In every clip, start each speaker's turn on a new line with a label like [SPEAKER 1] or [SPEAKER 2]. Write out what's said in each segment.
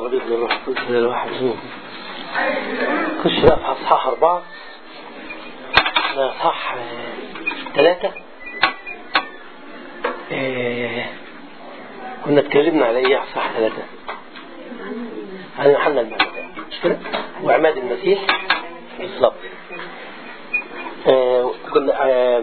[SPEAKER 1] والابن الروح القدس الواحد خش بقى في اصحاح اربعه احنا اصحاح ثلاثه إيه كنا اتكلمنا على ايه اصحاح ثلاثه عن يوحنا المعمدان مش كده وعماد المسيح بالظبط آه كنا آه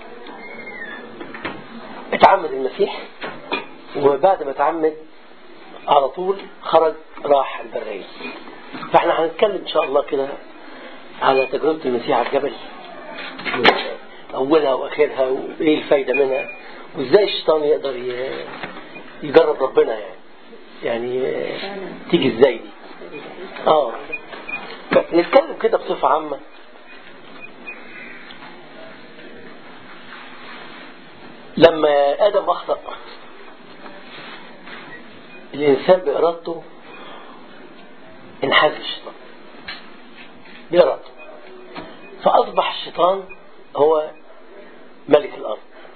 [SPEAKER 1] اتعمد المسيح وبعد ما اتعمد على طول خرج راح البرية فاحنا هنتكلم ان شاء الله كده على تجربة المسيح على الجبل اولها واخرها وايه الفايدة منها وازاي الشيطان يقدر يجرب ربنا يعني يعني تيجي ازاي دي اه نتكلم كده بصفة عامة لما آدم أخطأ الإنسان بإرادته انحاز الشيطان بإرادته فأصبح الشيطان هو ملك الأرض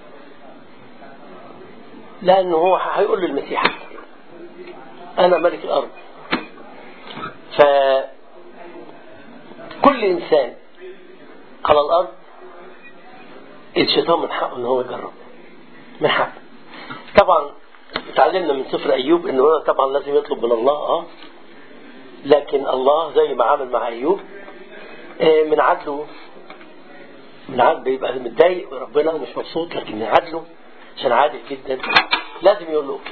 [SPEAKER 1] لأنه هو هيقول للمسيح أنا ملك الأرض فكل إنسان على الأرض الشيطان من حقه ان هو يجرب من حقه طبعا اتعلمنا من سفر ايوب ان هو طبعا لازم يطلب من الله اه لكن الله زي ما عمل مع ايوب آه من عدله من عدله يبقى متضايق ربنا ومش مبسوط لكن من عدله عشان عادل جدا لازم يقول له اوكي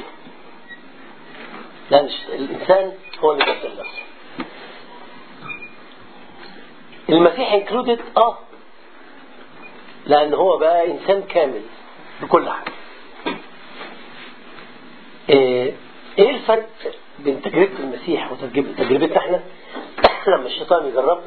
[SPEAKER 1] لان الانسان هو اللي بدل نفسه المسيح انكلودد اه لأن هو بقى إنسان كامل بكل حاجة إيه, إيه الفرق بين تجربة المسيح وتجربتنا إحنا لما الشيطان يجربنا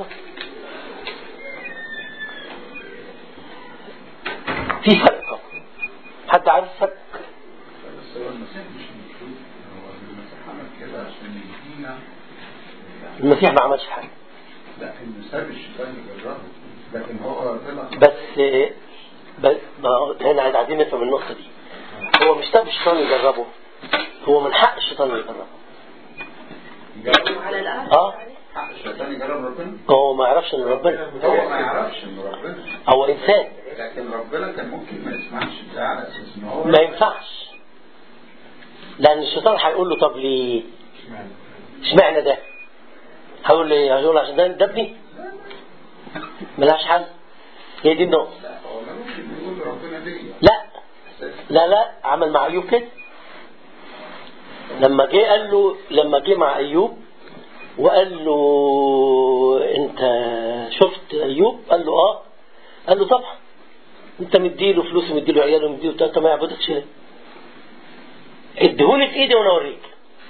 [SPEAKER 1] في فرق طبعا حد عارف الفرق
[SPEAKER 2] بس هو المسيح مش المفروض هو المسيح عمل كده عشان يدينا
[SPEAKER 1] المسيح ما عملش حاجة
[SPEAKER 2] لا انه ساب الشيطان يجربه لكن هو طلع
[SPEAKER 1] بس بس هنا عايزين نفهم النقطة دي هو مش ساب الشيطان يجربه هو من حق الشيطان يجربه
[SPEAKER 2] يجرب
[SPEAKER 3] على الأرض
[SPEAKER 1] اه
[SPEAKER 2] حق الشيطان يجرب ربنا
[SPEAKER 1] هو ما يعرفش ان ربنا
[SPEAKER 2] هو ما يعرفش ان ربنا
[SPEAKER 1] هو انسان
[SPEAKER 2] لكن ربنا كان ممكن ما يسمعش ده على اساس ان هو
[SPEAKER 1] ما ينفعش لان الشيطان هيقول له طب ليه اشمعنى ده هيقول لي هيقول عشان ده ده ابني ملهاش حل هي دي النقطة
[SPEAKER 2] لا هو ما ممكن يقول ربنا ليه
[SPEAKER 1] لا لا لا عمل مع ايوب كده لما جه قال له لما جه مع ايوب وقال له انت شفت ايوب قال له اه قال له طبعا انت مديله فلوس ومديله عياله ومديله انت ما يعبدكش ليه اديهولي في ايدي وانا اوريك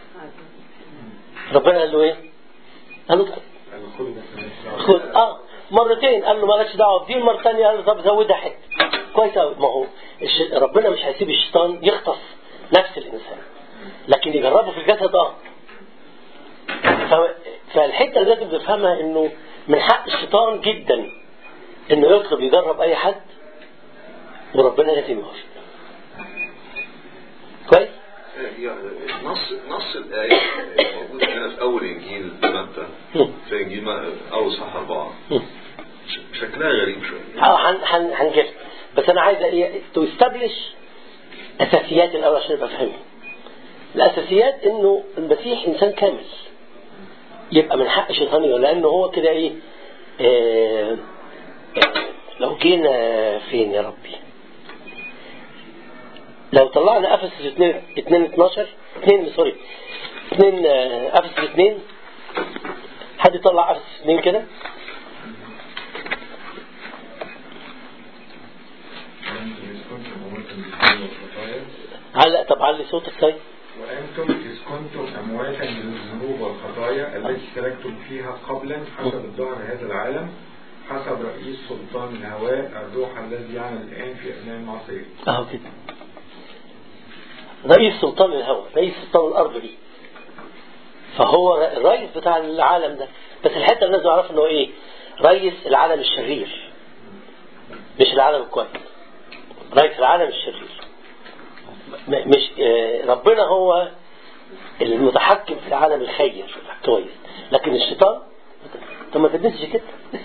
[SPEAKER 1] ربنا قال له ايه قال له طيب خد اه مرتين قال له مالكش دعوه بدي المره الثانيه قال له طب زودها حته كويس قوي ما هو الش... ربنا مش هيسيب الشيطان يغطس نفس الانسان لكن يجربه في الجسد اه ف... فالحته اللي لازم تفهمها انه من حق الشيطان جدا انه يطلب يجرب اي حد وربنا لازم يوافق كويس
[SPEAKER 4] نص نص الآية موجود هنا في أول إنجيل متى في إنجيل ما- أول صح أربعة ش- شكلها غريب شوية
[SPEAKER 1] اه هن هن هنجيب بس انا عايز ايه تو استبلش اساسيات الاول عشان ابقى فاهمها الاساسيات انه المسيح انسان كامل يبقى من حق الشيطان يقول لانه هو كده ايه آه آه، لو جينا فين يا ربي لو طلعنا افسس 2 2 12 2 سوري 2 آه، افسس 2 حد يطلع افسس 2 كده علق طب علي صوتك طيب
[SPEAKER 5] وأنتم إذ كنتم أمواتا من الذنوب والخطايا التي اشتركتم فيها قبلا حسب الظهر هذا العالم حسب رئيس سلطان الهواء الروح الذي يعمل الآن في أبناء المعصية
[SPEAKER 1] اهو كده رئيس سلطان الهواء رئيس سلطان الارض دي فهو الرئيس بتاع العالم ده بس الحته اللي لازم اعرفها انه ايه رئيس العالم الشرير مش العالم الكويس رئيس العالم الشرير م- مش آه، ربنا هو المتحكم في العالم الخير كويس لكن الشيطان طب ما تدرسش كده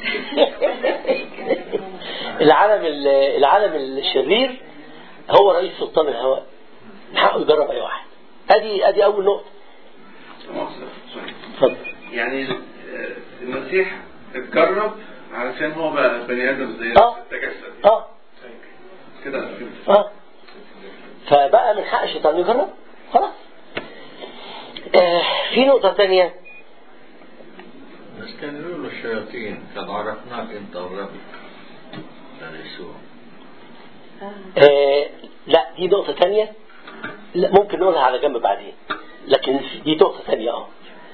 [SPEAKER 1] العالم ال- العالم الشرير هو رئيس سلطان الهواء من حقه يجرب اي واحد ادي ادي اول نقطه
[SPEAKER 2] مؤاخذة سوري.
[SPEAKER 1] اتفضل
[SPEAKER 2] يعني آه، المسيح اتجرب علشان هو بقى بني ادم زي
[SPEAKER 1] آه.
[SPEAKER 2] تجسد
[SPEAKER 1] اه
[SPEAKER 2] كده أنا فهمت.
[SPEAKER 1] اه فبقى من حق الشيطان يجرب خلاص آه في نقطة تانية
[SPEAKER 3] بس كان يقولوا الشياطين قد عرفناك انت الرب كان يسوع
[SPEAKER 1] آه لا دي نقطة تانية لا ممكن نقولها على جنب بعدين لكن دي نقطة تانية اه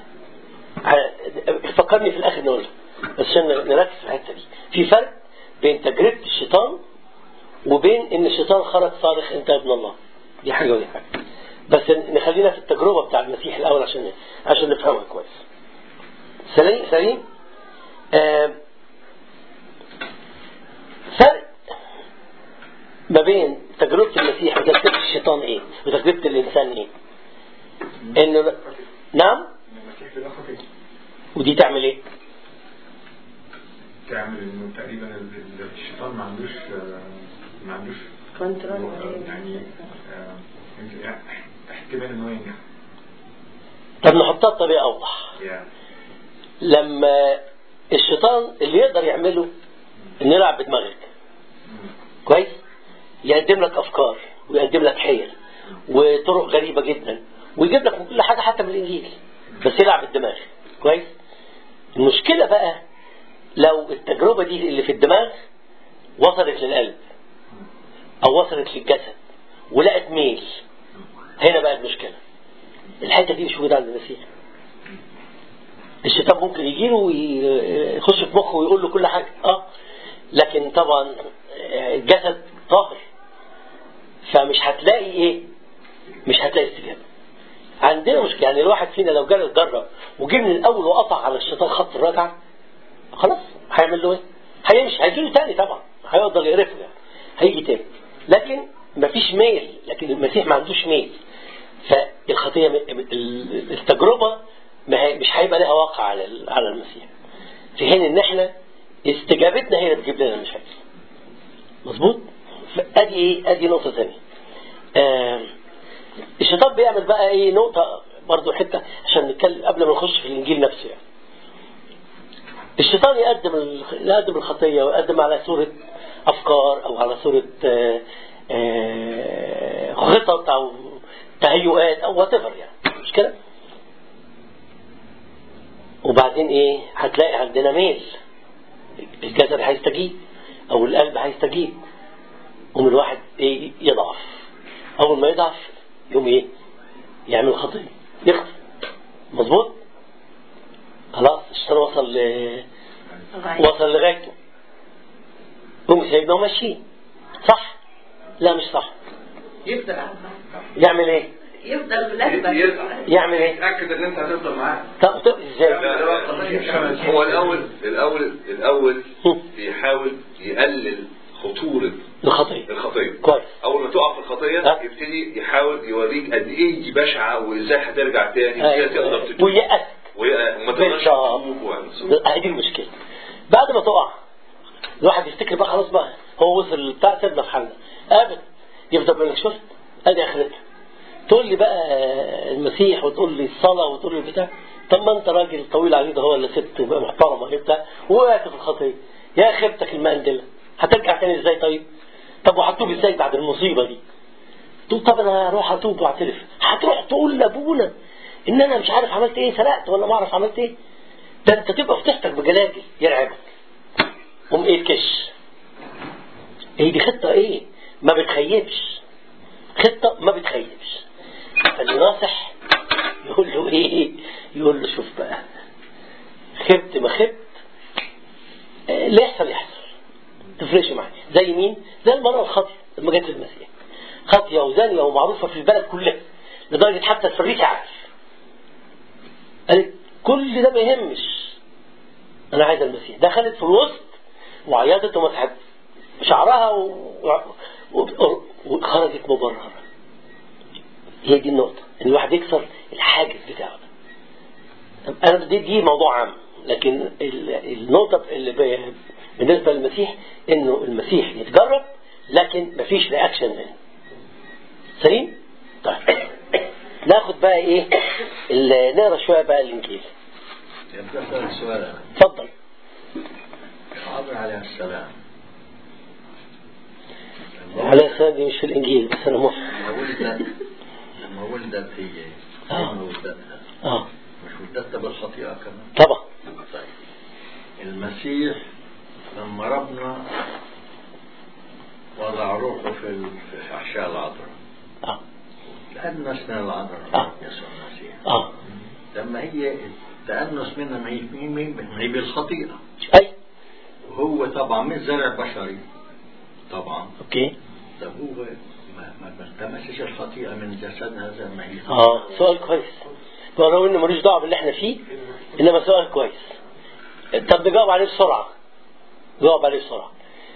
[SPEAKER 1] ع- فكرني في الآخر نقولها بس عشان نركز في الحتة دي في فرق بين تجربة الشيطان وبين ان الشيطان خرج صارخ انت ابن الله دي حاجة ودي حاجة بس نخلينا في التجربة بتاع المسيح الأول عشان عشان نفهمها كويس سليم سليم آه فرق ما بين تجربة المسيح وتجربة الشيطان ايه وتجربة الإنسان ايه انه نعم
[SPEAKER 5] المسيح في الأخر
[SPEAKER 1] ودي تعمل ايه
[SPEAKER 5] تعمل انه تقريبا ال- ال- الشيطان ما عندوش آه، ما عندوش
[SPEAKER 6] كنترول
[SPEAKER 5] آه، يعني آه، يمكن احتمال انه ينجح
[SPEAKER 1] طب نحطها بطريقة أوضح
[SPEAKER 5] يعني
[SPEAKER 1] لما الشيطان اللي يقدر يعمله انه يلعب بدماغك كويس يقدم لك افكار ويقدم لك حيل وطرق غريبة جدا ويجيب لك من كل حاجة حتى من الانجيل بس يلعب بالدماغ كويس المشكلة بقى لو التجربة دي اللي في الدماغ وصلت للقلب او وصلت للجسد ولقت ميل هنا بقى المشكلة الحتة دي مش موجودة عند المسيح الشيطان ممكن يجيله ويخش في مخه ويقول له كل حاجة اه لكن طبعا الجسد طاهر فمش هتلاقي ايه مش هتلاقي استجابة عندنا مشكلة يعني الواحد فينا لو جرب جرب وجه من الاول وقطع على الشيطان خط الرجعة خلاص هيعمل له ايه هيمشي هيجي له تاني طبعا هيفضل يقرفه يعني هيجي تاني لكن مفيش ميل لكن المسيح ما عندوش ميل فالخطية التجربة ما هي- مش هيبقى لها واقع على ال- على المسيح في حين ان احنا استجابتنا هي اللي بتجيب لنا المشاكل مظبوط ادي ايه ادي نقطة ثانية آه الشيطان بيعمل بقى ايه نقطة برضو حتة عشان نتكلم قبل ما نخش في الانجيل نفسه يعني الشيطان يقدم الخ- يقدم الخطية ويقدم على صورة أفكار أو على صورة آه، آه، خطط أو تهيؤات أو وات يعني مش كده؟ وبعدين إيه؟ هتلاقي عندنا ميل الجسد هيستجيب أو القلب هيستجيب ومن الواحد إيه يضعف أول ما يضعف يقوم إيه؟ يعمل خطية يخطئ مظبوط؟ خلاص الشيطان وصل ل... وصل لغايته هم سايبنا وماشيين صح لا مش صح
[SPEAKER 6] يفضل
[SPEAKER 1] يعمل ايه
[SPEAKER 6] يفضل ملبس
[SPEAKER 1] يعمل ايه
[SPEAKER 2] اتاكد ان انت هتفضل معاه
[SPEAKER 1] طب طب ازاي
[SPEAKER 4] هو الأول الأول الأول بيحاول يقلل خطورة
[SPEAKER 1] الخطية
[SPEAKER 4] الخطية
[SPEAKER 1] كويس
[SPEAKER 4] أول ما تقع في الخطية
[SPEAKER 1] ها؟
[SPEAKER 4] يبتدي يحاول يوريك قد إيه دي بشعة وإزاي هترجع تاني وإزاي تقدر تتوب
[SPEAKER 1] ويأس
[SPEAKER 4] وي- وما تقدرش
[SPEAKER 1] بالظبط.
[SPEAKER 4] تتوب وعلا.
[SPEAKER 1] هذه المشكلة بعد ما تقع الواحد يفتكر بقى خلاص بقى هو وصل بتاع سيبنا في حالنا ابدا يفضل يقول لك شفت ادي اخرتها تقول لي بقى المسيح وتقول لي الصلاة وتقول لي بتاع طب ما انت راجل طويل عليك هو اللي ست وبقى محترمة وبتاع ووقعت في الخطية يا خيبتك المقندلة هترجع تاني ازاي طيب طب وهتوب ازاي بعد المصيبة دي تقول طب انا هروح اتوب واعترف هتروح تقول لابونا ان انا مش عارف عملت ايه سرقت ولا ما اعرف عملت ايه ده انت تبقى فتحتك بجلاجل يرعبك قوم ايه الكش ايه دي خطة ايه ما بتخيبش خطة ما بتخيبش فاللي ناصح يقول له ايه يقول له شوف بقى خبت ما خبت آه، اللي يحصل يحصل تفرقش معايا زي مين زي المرأة الخاطية لما جت المسيح خاطية وزانية ومعروفة في البلد كلها لدرجة حتى الفريسة عارف قالت كل ده ما يهمش انا عايز المسيح دخلت في الوسط وعيطت ومسحت شعرها و... و... و... وخرجت مبررة هي دي النقطة ان الواحد يكسر الحاجز بتاعه ده انا دي, دي موضوع عام لكن ال- النقطة اللي ب- بالنسبة للمسيح انه المسيح يتجرب لكن مفيش رياكشن منه سليم؟ طيب ناخد بقى ايه ال- نقرا شوية بقى الانجيل
[SPEAKER 3] يبقى أسأل سؤال أنا
[SPEAKER 1] اتفضل
[SPEAKER 3] حاضر عليه السلام
[SPEAKER 1] على السلام دي مش في الانجيل بس انا موافق
[SPEAKER 3] لما ولدت لما ولدت هي
[SPEAKER 1] آه.
[SPEAKER 3] لما ولدتها
[SPEAKER 1] اه
[SPEAKER 3] مش ولدتها بالخطيئة كمان
[SPEAKER 1] طبعا
[SPEAKER 3] طيب المسيح لما ربنا وضع روحه في ال- في أحشاء العذراء
[SPEAKER 1] اه
[SPEAKER 3] تأنس من العذراء
[SPEAKER 1] آه.
[SPEAKER 3] يسوع المسيح
[SPEAKER 1] اه
[SPEAKER 3] لما هي التأنس منها ما هي مين مين ما هي بالخطيئة
[SPEAKER 1] اي
[SPEAKER 3] وهو طبعا مش زرع بشري طبعا
[SPEAKER 1] اوكي
[SPEAKER 3] طب هو ما ما ما التمسش الخطيئة من جسدها زي ما هي
[SPEAKER 1] اه سؤال كويس ولو انه ملوش دعوه باللي احنا فيه انما سؤال كويس طب نجاوب عليه بسرعه جاوب عليه بسرعه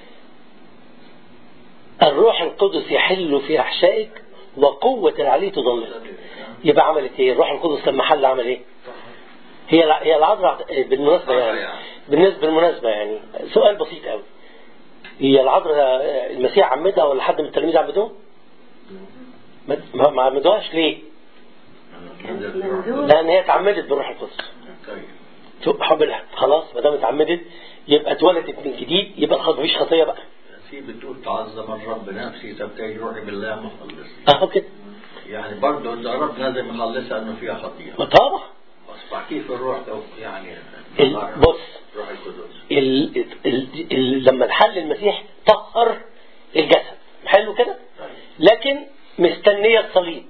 [SPEAKER 1] الروح القدس يحل في احشائك وقوة العلي تضلل يبقى عملت ايه الروح القدس لما حل عمل ايه هي الع- هي العذراء بالمناسبة يعني بالنسبة بالمناسبة يعني سؤال بسيط قوي هي العذراء المسيح عمدها ولا حد من التلاميذ عمدوه؟ ما ما- ما عمدوهاش ليه؟
[SPEAKER 6] منزول.
[SPEAKER 1] لأن هي اتعمدت بالروح القدس
[SPEAKER 3] طيب
[SPEAKER 1] تبقى حبلها خلاص ما دام اتعمدت يبقى اتولدت من جديد يبقى خلاص مفيش خطية بقى
[SPEAKER 3] في بتقول تعظم الرب نفسي تبتغي روحي بالله مخلص
[SPEAKER 1] اهو كده
[SPEAKER 3] يعني برضه إذا الرب لازم يخلصها إنه فيها خطيئة
[SPEAKER 1] ما طبعا
[SPEAKER 3] أصبح كيف الروح ده يعني
[SPEAKER 1] ال- بص
[SPEAKER 3] روح القدس
[SPEAKER 1] ال... ال... ال... لما الحل المسيح طهر الجسد حلو كده
[SPEAKER 3] طيب
[SPEAKER 1] لكن مستنية الصليب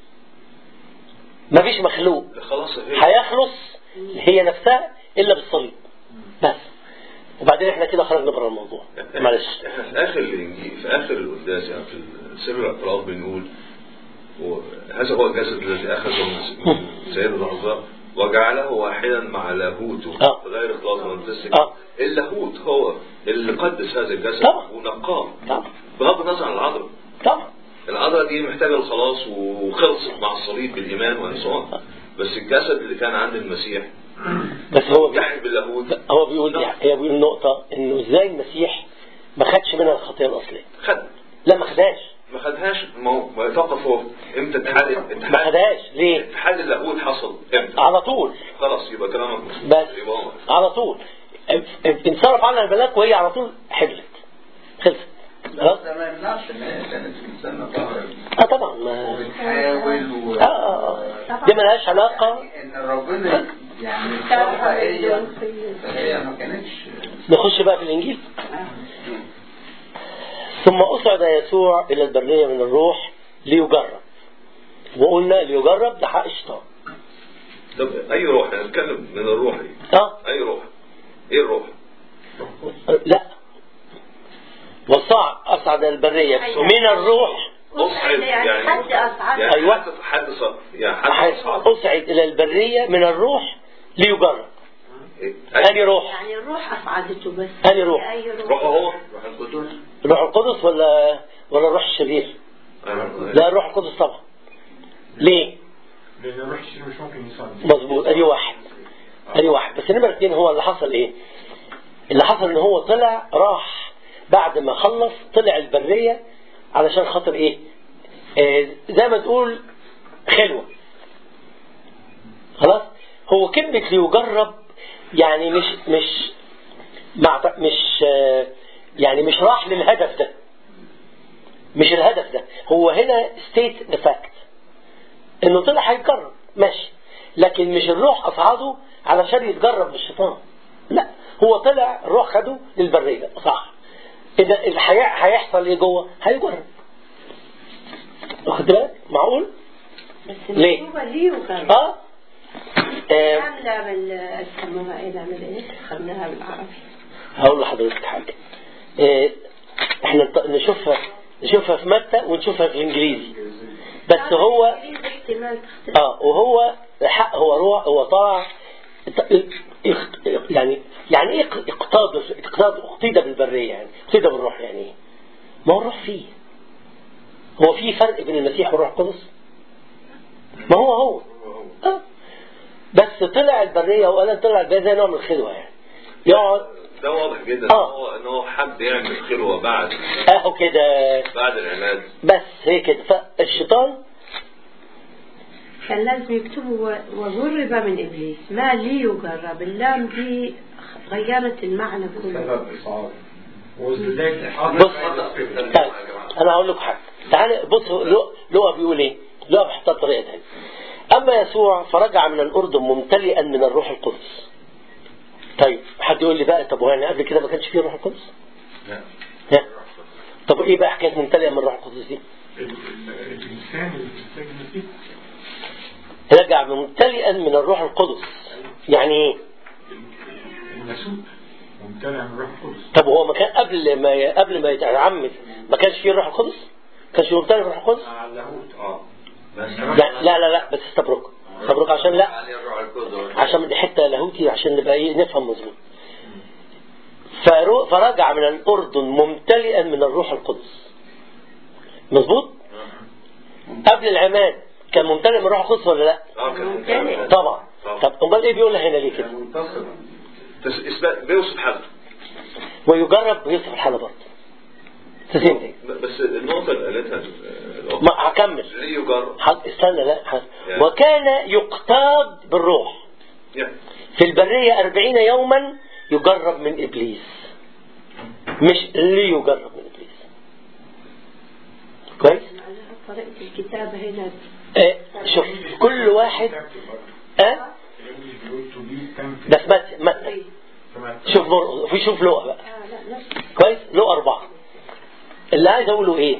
[SPEAKER 1] مفيش مخلوق
[SPEAKER 4] خلاص هي
[SPEAKER 1] هيخلص هي نفسها إلا بالصليب بس وبعدين احنا كده خرجنا بره الموضوع معلش
[SPEAKER 4] احنا في اخر الانجيل في اخر القداس يعني في سر الاعتراف بنقول و- هذا هو الجسد الذي اخذه من سيدنا العذراء وجعله واحدا مع لاهوته
[SPEAKER 1] آه.
[SPEAKER 4] غير اخلاص ونفسك
[SPEAKER 1] آه.
[SPEAKER 4] اللاهوت هو اللي قدس هذا الجسد
[SPEAKER 1] طبعا.
[SPEAKER 4] ونقاه
[SPEAKER 1] طبعا
[SPEAKER 4] بغض النظر عن العذراء
[SPEAKER 1] طبعا
[SPEAKER 4] العذراء دي محتاجه الخلاص وخلصت مع الصليب بالايمان والنصران بس الجسد اللي كان عند المسيح
[SPEAKER 1] بس هو
[SPEAKER 4] يحيى باللاهوت
[SPEAKER 1] هو بيقول هي بيقول نقطة انه ازاي المسيح ما خدش منها الخطية الأصلية
[SPEAKER 4] خد
[SPEAKER 1] لا ما خدهاش
[SPEAKER 4] ما خدهاش ما هو ما توقف هو امتى اتحاد
[SPEAKER 1] ما
[SPEAKER 4] اتحاد
[SPEAKER 1] خدهاش ليه
[SPEAKER 4] اتحاد اللاهوت حصل امتى
[SPEAKER 1] على طول
[SPEAKER 4] خلاص يبقى كلامك مظبوط.
[SPEAKER 1] بس
[SPEAKER 4] يبقى هو.
[SPEAKER 1] على طول انصرف عنها الملاك وهي على طول حبلت خلصت خلاص
[SPEAKER 2] ده ما يمنعش ان هي كانت انسانه طاهره
[SPEAKER 1] اه طبعا ما
[SPEAKER 2] وبتحاول و
[SPEAKER 1] آه، آه آه. دي ملهاش علاقة
[SPEAKER 2] ان ربنا يعني اختارها هي فهي ما كانتش
[SPEAKER 1] نخش بقى في الإنجيل ثم أصعد يسوع إلى البرية من الروح ليجرب وقلنا ليجرب ده حق الشيطان
[SPEAKER 4] طب اي روح يعني نتكلم من الروح دي
[SPEAKER 1] اه
[SPEAKER 4] اي روح ايه الروح
[SPEAKER 1] لا وصعد أصعد البرية من الروح
[SPEAKER 4] اصعد
[SPEAKER 6] يعني حد أصعد.
[SPEAKER 4] يعني
[SPEAKER 1] أيوة.
[SPEAKER 4] حد حد صار يعني حد اصعد
[SPEAKER 1] أصعد إلى البرية من الروح ليجرب
[SPEAKER 4] إيه؟
[SPEAKER 1] أني روح
[SPEAKER 6] يعني الروح أصعدته بس
[SPEAKER 1] أني روح
[SPEAKER 6] أي روح
[SPEAKER 4] روح هو
[SPEAKER 3] روح القدس
[SPEAKER 1] الروح القدس ولا ولا الروح الشرير لا الروح القدس طبعا ليه
[SPEAKER 5] لأن الروح الشرير مش ممكن يصلي
[SPEAKER 1] مظبوط ادي واحد ادي واحد بس نمرة اتنين هو اللي حصل ايه اللي حصل ان هو طلع راح بعد ما خلص طلع البرية علشان خاطر ايه آه زي ما تقول خلوة خلاص هو كلمة ليجرب يعني مش مش مع مش آه يعني مش راح للهدف ده مش الهدف ده هو هنا state the fact انه طلع هيتجرب ماشي لكن مش الروح اصعده علشان يتجرب بالشيطان لا هو طلع الروح خده للبريه صح اذا الحياة هيحصل ايه جوه هيجرب واخد بالك معقول
[SPEAKER 6] بس
[SPEAKER 1] ليه؟
[SPEAKER 6] هو ليه وكان
[SPEAKER 1] اه, آه.
[SPEAKER 6] عاملة بال سموها ايه نعمل ايه؟ خدناها بالعربي
[SPEAKER 1] هقول لحضرتك حاجة آه. احنا نط- نشوفها نشوفها في متى ونشوفها في الانجليزي بس هو
[SPEAKER 6] احتمال تختلف
[SPEAKER 1] اه وهو الحق هو روح هو طاع اخ- يعني يعني ايه اقتاد اقتاد اقتيد بالبريه يعني اقتيد بالروح يعني ايه؟ ما هو الروح فيه هو في فرق بين المسيح والروح القدس ما هو هو آه. بس طلع البرية وقال طلع البرية زي نوع من الخلوة يعني يقعد
[SPEAKER 4] ده واضح جدا
[SPEAKER 1] آه.
[SPEAKER 4] ان هو ان هو حب يعمل خلوه بعد
[SPEAKER 1] اهو كده
[SPEAKER 4] بعد العناد
[SPEAKER 1] بس هي كده فالشيطان
[SPEAKER 6] كان لازم يكتبوا و- وجرب من إبليس ما لي يجرب اللام دي غيرت المعنى كله
[SPEAKER 5] سبب إصابة وازاي
[SPEAKER 1] بص طيب انا هقول لكم حاجه تعالى بص لو لو بيقول ايه لو بحطها بطريقه ثانيه اما يسوع فرجع من الاردن ممتلئا من الروح القدس طيب حد يقول لي بقى طب هو يعني قبل كده ما كانش فيه روح القدس
[SPEAKER 4] لا.
[SPEAKER 1] ها طب ايه بقى حكايه ممتلئا من الروح القدس دي
[SPEAKER 5] ال- ال- الإنسان اللي في السجن فيه
[SPEAKER 1] رجع ممتلئا من الروح القدس يعني ايه
[SPEAKER 5] الناسوت ممتنع من روح القدس
[SPEAKER 1] طب هو ما كان قبل ما ي- قبل ما يتعمد ما كانش فيه الروح القدس ما كانش ممتلئ من الروح القدس
[SPEAKER 5] مع اللاهوت اه
[SPEAKER 3] بس
[SPEAKER 1] لا لا لا, لا بس استبرك استبرك عشان لا
[SPEAKER 3] عليه الروح القدس
[SPEAKER 1] عشان دي حته لاهوتي عشان نبقى ايه نفهم مظبوط فرو- فرجع من الاردن ممتلئا من الروح القدس مظبوط قبل العماد كان ممتلئ من الروح القدس ولا لا
[SPEAKER 4] اه كان
[SPEAKER 6] ممتنع.
[SPEAKER 4] ممتنع.
[SPEAKER 1] طبعا طب امال ايه بيقول هنا ليه كده
[SPEAKER 5] منتصر
[SPEAKER 4] بس إثبات- بيوصف حالته
[SPEAKER 1] ويجرب ويصف الحاله برضه تسيب دي
[SPEAKER 4] بس النقطة اللي قالتها الأخت
[SPEAKER 1] ما هكمل
[SPEAKER 4] ليه يجرب؟
[SPEAKER 1] حد- استنى لا حد.
[SPEAKER 4] يعني.
[SPEAKER 1] وكان يقتاد بالروح
[SPEAKER 4] يعني
[SPEAKER 1] في البرية أربعين يوما يجرب من إبليس مش ليجرب من إبليس كويس
[SPEAKER 6] معناها طريقة الكتابة هنا
[SPEAKER 1] آه شوف كل واحد آه
[SPEAKER 5] الإنجليش بيقول to be tempted.
[SPEAKER 1] ده في متى متى
[SPEAKER 5] سمعت؟
[SPEAKER 1] شوف مر... في شوف لقى بقى
[SPEAKER 6] آه لا نفس
[SPEAKER 1] كويس لقى أربعة اللي عايز أقوله إيه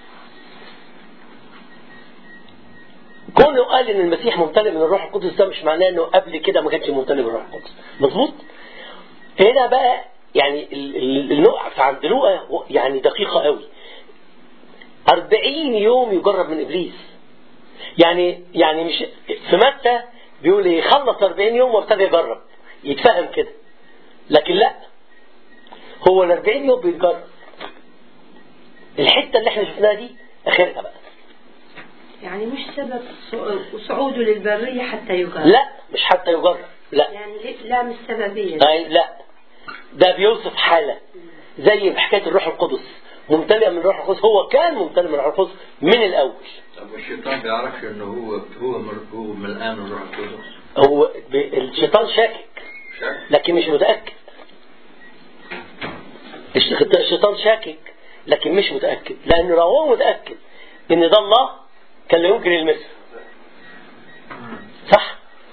[SPEAKER 1] كونه قال ان المسيح ممتلئ من الروح القدس ده مش معناه انه قبل كده ما كانش ممتلئ من الروح القدس مظبوط هنا بقى يعني ال- ال- النقطة عند لوقا يعني دقيقة قوي أربعين يوم يجرب من إبليس يعني يعني مش في متى بيقول ايه خلص 40 يوم وابتدى يجرب يتفهم كده لكن لا هو ال 40 يوم بيتجرب الحتة اللي احنا شفناها دي آخرها بقى
[SPEAKER 6] يعني مش سبب صع- صعوده للبرية حتى يجرب
[SPEAKER 1] لا مش حتى يجرب لا
[SPEAKER 6] يعني ليه- لا مش سببية
[SPEAKER 1] أي لا ده بيوصف حالة زي حكاية الروح القدس ممتلئ من الروح القدس هو كان ممتلئ من الروح القدس من الأول
[SPEAKER 3] طب والشيطان بيعرفش انه هو هو مر- هو ملقان من الروح القدس
[SPEAKER 1] هو ب- الشيطان شاكك
[SPEAKER 3] شك
[SPEAKER 1] لكن مش متأكد الش- الشيطان شاكك لكن مش متأكد لأنه لو هو متأكد إن ده الله كان لا يمكن يلمسه صح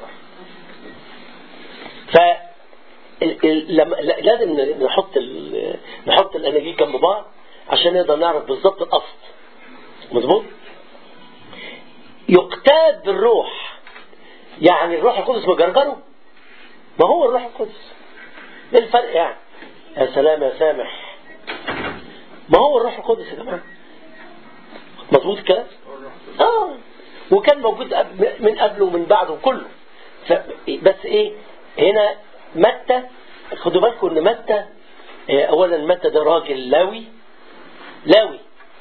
[SPEAKER 1] ف ال- ال- لما لا- لازم ن- نحط ال- نحط الاناجيل جنب بعض عشان نقدر نعرف بالظبط الاصل مظبوط يقتاد بالروح يعني الروح القدس مجرجره ما هو الروح القدس ايه الفرق يعني يا سلام يا سامح ما هو الروح القدس يا جماعه مظبوط الكلام اه وكان موجود قبل- من قبله ومن بعده وكله ف- بس ايه هنا متى خدوا بالكم ان متى آه، اولا متى ده راجل لاوي لاوي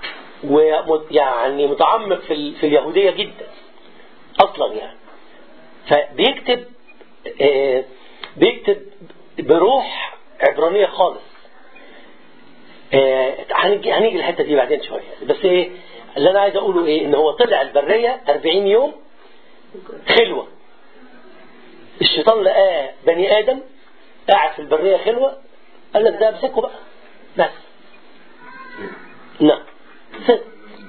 [SPEAKER 1] ويعني متعمق في ال- في اليهوديه جدا اصلا يعني فبيكتب آه، بيكتب بروح عبرانيه خالص آه، هنيجي هنيجي الحته دي بعدين شويه بس ايه اللي انا عايز اقوله ايه ان هو طلع البريه 40 يوم خلوه الشيطان لقاه بني ادم قاعد في البريه خلوه قال لك ده امسكه بقى بس نعم صدق.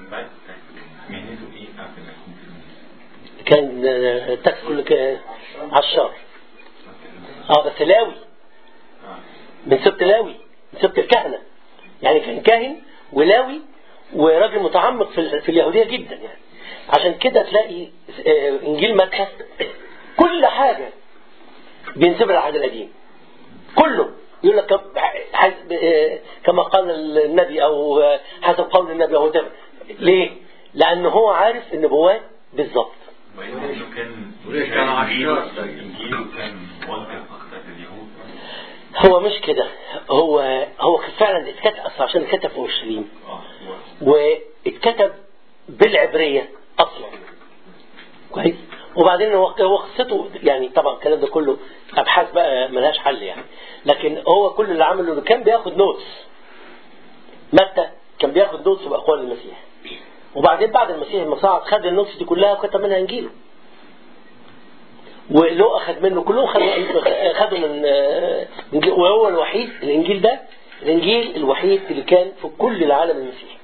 [SPEAKER 1] كان آه، تاكل ك- عشار اه بس لاوي من سبط لاوي من سبط الكهنة يعني كان كاهن ولاوي وراجل متعمق في, ال- في اليهودية جدا يعني عشان كده تلاقي آه، انجيل متى كل حاجة بينسبها للعهد القديم كله يقول لك كم- ح- آه، كما قال النبي او آه، حسب قول النبي او whatever. ليه؟ لأن هو عارف النبوات بالظبط
[SPEAKER 2] وإنه كان
[SPEAKER 3] وليش كان عشار طيب؟
[SPEAKER 2] إنجيله كان موجه أكثر لليهود
[SPEAKER 1] هو مش كده هو هو فعلا اتكتب أصلا عشان اتكتب في اورشليم
[SPEAKER 2] اه
[SPEAKER 1] واتكتب بالعبرية أصلا كويس وبعدين هو هو قصته يعني طبعا الكلام ده كله ابحاث بقى ملهاش حل يعني لكن هو كل اللي عمله انه كان بياخد نوتس متى كان بياخد نوتس باقوال المسيح وبعدين بعد المسيح لما صعد خد النوتس دي كلها وكتب منها انجيله ولو اخذ منه كلهم خدوا خدوا من آه، إنجيل- وهو الوحيد الانجيل ده الانجيل الوحيد اللي كان في كل العالم المسيحي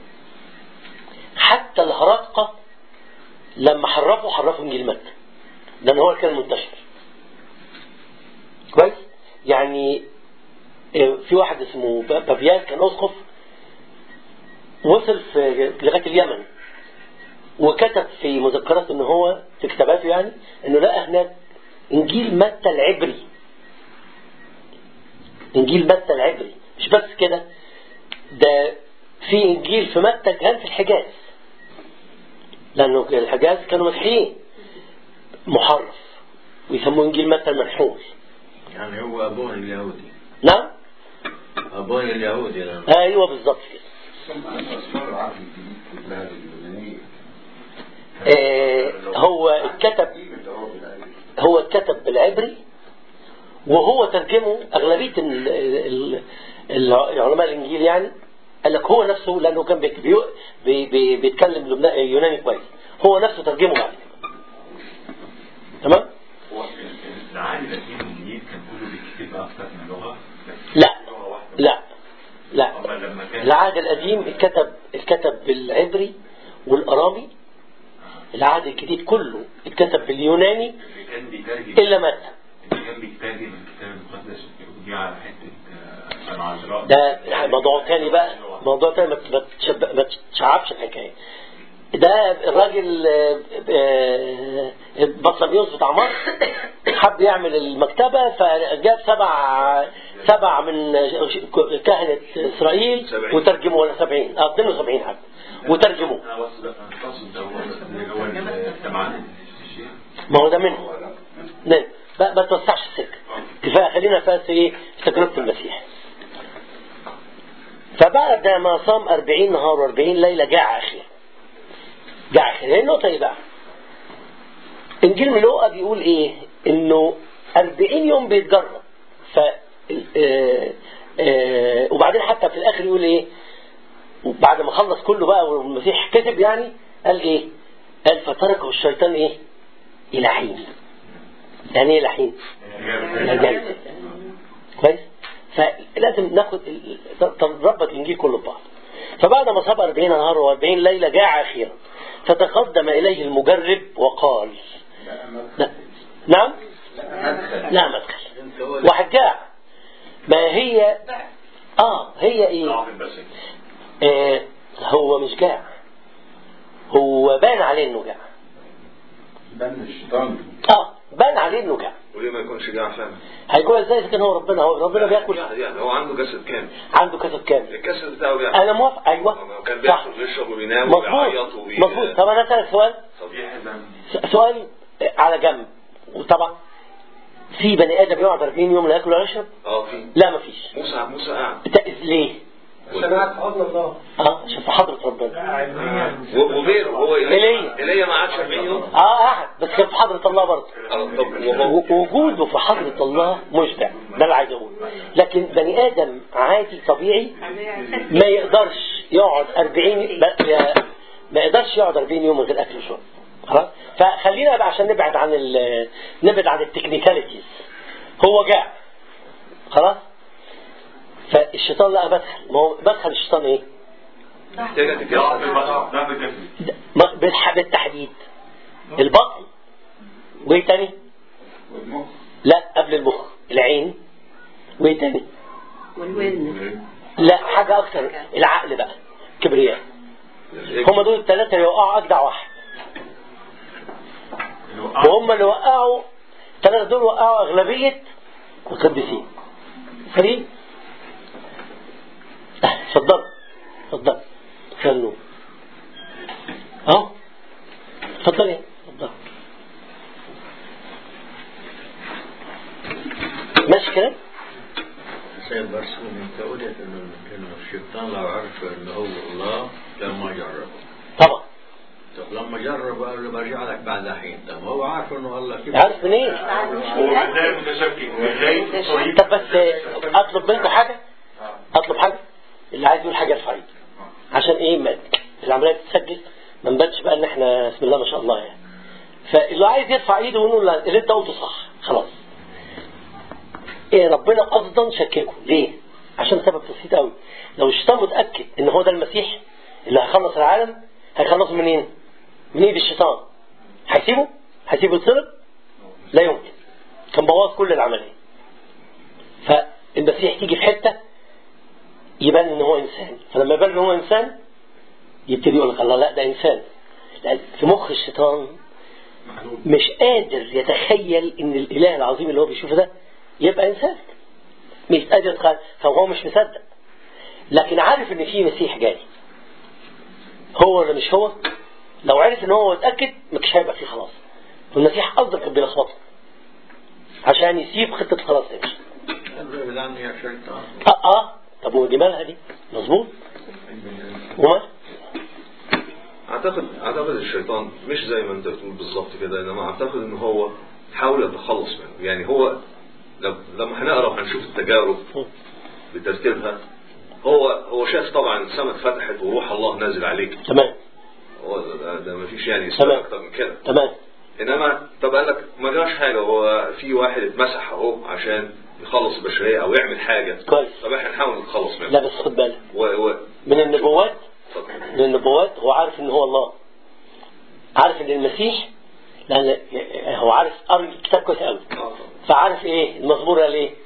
[SPEAKER 1] حتى الهرطقه لما حرفوا حرفوا انجيل متى لان هو اللي كان منتشر كويس يعني آه، في واحد اسمه ب- بابيان كان اسقف وصل في لغايه اليمن وكتب في مذكرات ان هو في كتاباته يعني انه لقى هناك انجيل متى العبري انجيل متى العبري مش بس كده ده في انجيل في متى كان في الحجاز لانه الحجاز كانوا مسيحيين محرف ويسموه انجيل متى المنحول
[SPEAKER 3] يعني هو أبوه اليهودي
[SPEAKER 1] نعم
[SPEAKER 3] أبوه اليهودي لأنه
[SPEAKER 1] ايوه بالظبط كده
[SPEAKER 2] ثم أن أسفار العهد الجديد في البلاد اليونانية
[SPEAKER 1] آه هو اتكتب
[SPEAKER 2] اللي هو بالعلم
[SPEAKER 1] هو اتكتب بالعبري وهو ترجمه أغلبية ال- ال- ال- العلماء الإنجيل يعني قال لك هو نفسه لأنه كان بيك- بيو- بي بي بيتكلم لبنا- يوناني كويس هو نفسه ترجمه بعد كده تمام؟
[SPEAKER 7] هو العهد القديم والجديد كان كله بيكتب اكتر من لغه بس
[SPEAKER 1] لا
[SPEAKER 7] لغه واحده
[SPEAKER 1] لا لا
[SPEAKER 7] أما لما كان
[SPEAKER 1] العهد القديم اتكتب اتكتب بالعبري والأرامي العهد الجديد كله اتكتب باليوناني
[SPEAKER 7] اللي كان بيترجم
[SPEAKER 1] إلا متى
[SPEAKER 7] اللي كان بيترجم الكتاب المقدس ودي على حته آه، العذراء
[SPEAKER 1] ده موضوع تاني بقى موضوع تاني ما ت- ما تشب- ما تشعبش الحكايه ده الراجل آه، آه، بطلميوس بتاع مصر حب يعمل المكتبة فجاب سبع سبع من كهنة إسرائيل
[SPEAKER 4] سبعين.
[SPEAKER 1] وترجموا ولا سبعين اه 72 حد وترجموا
[SPEAKER 7] انا بس بقى اقصد ده هو اللي هو الجماعات الشيعة
[SPEAKER 1] ما هو ده منه نعم ما ما توسعش السكة كفاية خلينا فات ايه في تجربة المسيح فبعد ما صام 40 نهار و40 ليلة جاع أخيرا جاع أخيرا هي النقطة ايه بقى إنجيل ملوقا بيقول ايه إنه 40 يوم بيتجرب ف آه، آه، وبعدين حتى في الآخر يقول ايه بعد ما خلص كله بقى والمسيح كتب يعني قال ايه قال فتركه الشيطان ايه الى حين يعني ايه الى حين إلى جلسة. كويس فلازم ناخد ال- ال- تربط الانجيل كله ببعض فبعد ما صاب 40 نهار و40 ليله جاع اخيرا فتقدم اليه المجرب وقال لا. نعم لا مدخل واحد جاع ما هي اه هي ايه
[SPEAKER 7] ضعف بس
[SPEAKER 1] آه هو مش جاع هو بان عليه انه جاع
[SPEAKER 2] بن الشيطان
[SPEAKER 1] اه بان عليه انه جاع
[SPEAKER 4] وليه ما يكونش جاع فعلا
[SPEAKER 1] هيقول ازاي اذا كان هو ربنا هو ربنا بياكل
[SPEAKER 4] يعني يعني هو عنده جسد كامل
[SPEAKER 1] عنده كسب كامل
[SPEAKER 4] الجسد بتاعه بيعمل
[SPEAKER 1] انا موافق ايوه
[SPEAKER 4] هو كان
[SPEAKER 1] صح
[SPEAKER 4] بياكل ويشرب وبينام
[SPEAKER 1] مظبوط
[SPEAKER 4] وبيعيط وبي
[SPEAKER 1] مظبوط طب انا اسالك سؤال
[SPEAKER 7] طبيعي ده
[SPEAKER 1] س- سؤال على جنب وطبعا في بني ادم يقعد 40 يوم لا ياكل ولا يشرب
[SPEAKER 4] اه في
[SPEAKER 1] لا مفيش
[SPEAKER 4] موسى موسى قاعد
[SPEAKER 1] تا- ليه
[SPEAKER 5] عشان قاعد في حضن الله
[SPEAKER 1] اه عشان في حضره ربنا
[SPEAKER 5] علميا
[SPEAKER 4] و- وغيره هو
[SPEAKER 1] إيليا.
[SPEAKER 4] ايليا ما قعدش 40 يوم
[SPEAKER 1] اه قاعد بس كان في حضره الله برضه
[SPEAKER 4] آه، طب وهو
[SPEAKER 1] و- وجوده في حضرة الله مشبع ده اللي عايز اقوله لكن بني ادم عادي طبيعي ما يقدرش يقعد 40 ما- يا- ما يقدرش يقعد 40 يوم من غير اكل وشرب خلاص فخلينا بقى عشان نبعد عن ال نبعد عن التكنيكاليتيز هو جاع خلاص فالشيطان لقى مدخل ما هو مدخل الشيطان ايه؟
[SPEAKER 4] محتاجة
[SPEAKER 7] ضعف
[SPEAKER 4] تتجسد
[SPEAKER 7] البشر ضعف الجسد
[SPEAKER 1] ما- بالح- بالتحديد البطن وايه تاني؟
[SPEAKER 2] والمخ
[SPEAKER 1] لا قبل المخ العين وايه تاني؟
[SPEAKER 6] والودن
[SPEAKER 1] لا حاجة أكتر العقل بقى كبرياء هم دول الثلاثة اللي وقعوا أجدع واحد
[SPEAKER 7] اللي وقع
[SPEAKER 1] وهم اللي وقعوا الثلاثة دول وقعوا أغلبية القديسين فريد اتفضل اتفضل خلوا اهو اتفضل ايه اتفضل ماشي كده
[SPEAKER 3] سيد برسول انت قلت انه انه الشيطان لو عرف انه هو الله كان ما جربه
[SPEAKER 1] طبعا
[SPEAKER 3] طب لما جرب قال له برجع لك بعد حين طب هو عارف انه الله كيف
[SPEAKER 1] عارف منين
[SPEAKER 6] مش
[SPEAKER 7] هو
[SPEAKER 6] متأكد
[SPEAKER 7] بداية متشكك بداية طريق
[SPEAKER 1] طب بس اطلب منكم حاجه اطلب حاجه اللي عايز يقول حاجه يرفع ايده عشان ايه ما العمليه تتسجل ما نبانش بقى ان احنا بسم الله ما شاء الله يعني فاللي عايز يرفع ايده ونقول له اللي انت قلته صح خلاص ايه ربنا قصدا شككه ليه عشان سبب بسيط قوي لو الشيطان متاكد ان هو ده المسيح اللي هيخلص العالم هيخلصه منين من ايد الشيطان هيسيبه هيسيبه يتصلب لا يمكن كان بوظ كل العمليه فالمسيح تيجي في حته يبان ان هو انسان فلما يبان ان هو انسان يبتدي يقول لك الله لا ده انسان لأن في مخ الشيطان مش قادر يتخيل ان الاله العظيم اللي هو بيشوفه ده يبقى انسان مش قادر يتخيل فهو مش مصدق لكن عارف ان في مسيح جاي هو ولا مش هو لو عرف ان هو متاكد مش هيبقى فيه خلاص والمسيح قصده كان بيلخبطه عشان يسيب خطه الخلاص تمشي
[SPEAKER 3] ابعد عني يا شيطان
[SPEAKER 1] اه اه طب ودي مالها دي مظبوط وما
[SPEAKER 4] اعتقد اعتقد الشيطان مش زي ما انت بتقول بالظبط كده انما اعتقد ان هو حاول يتخلص منه يعني هو لم- لما هنقرا وهنشوف التجارب بترتيبها هو هو شاف طبعا السماء اتفتحت وروح الله نازل عليك
[SPEAKER 1] تمام
[SPEAKER 4] هو ده, ده ما فيش يعني
[SPEAKER 1] تمام.
[SPEAKER 4] سبب اكتر من كده
[SPEAKER 1] تمام
[SPEAKER 4] انما طب قال لك ما جراش حاجه هو في واحد اتمسح اهو عشان يخلص البشريه او يعمل حاجه
[SPEAKER 1] كويس
[SPEAKER 4] طب احنا نحاول نتخلص
[SPEAKER 1] لا
[SPEAKER 4] منه
[SPEAKER 1] بس خد بالك
[SPEAKER 4] و... و...
[SPEAKER 1] من النبوات
[SPEAKER 4] طب.
[SPEAKER 1] من النبوات هو عارف ان هو الله عارف ان المسيح لان هو عارف قرا الكتاب كويس قوي
[SPEAKER 4] آه.
[SPEAKER 1] فعارف ايه المزمور قال ايه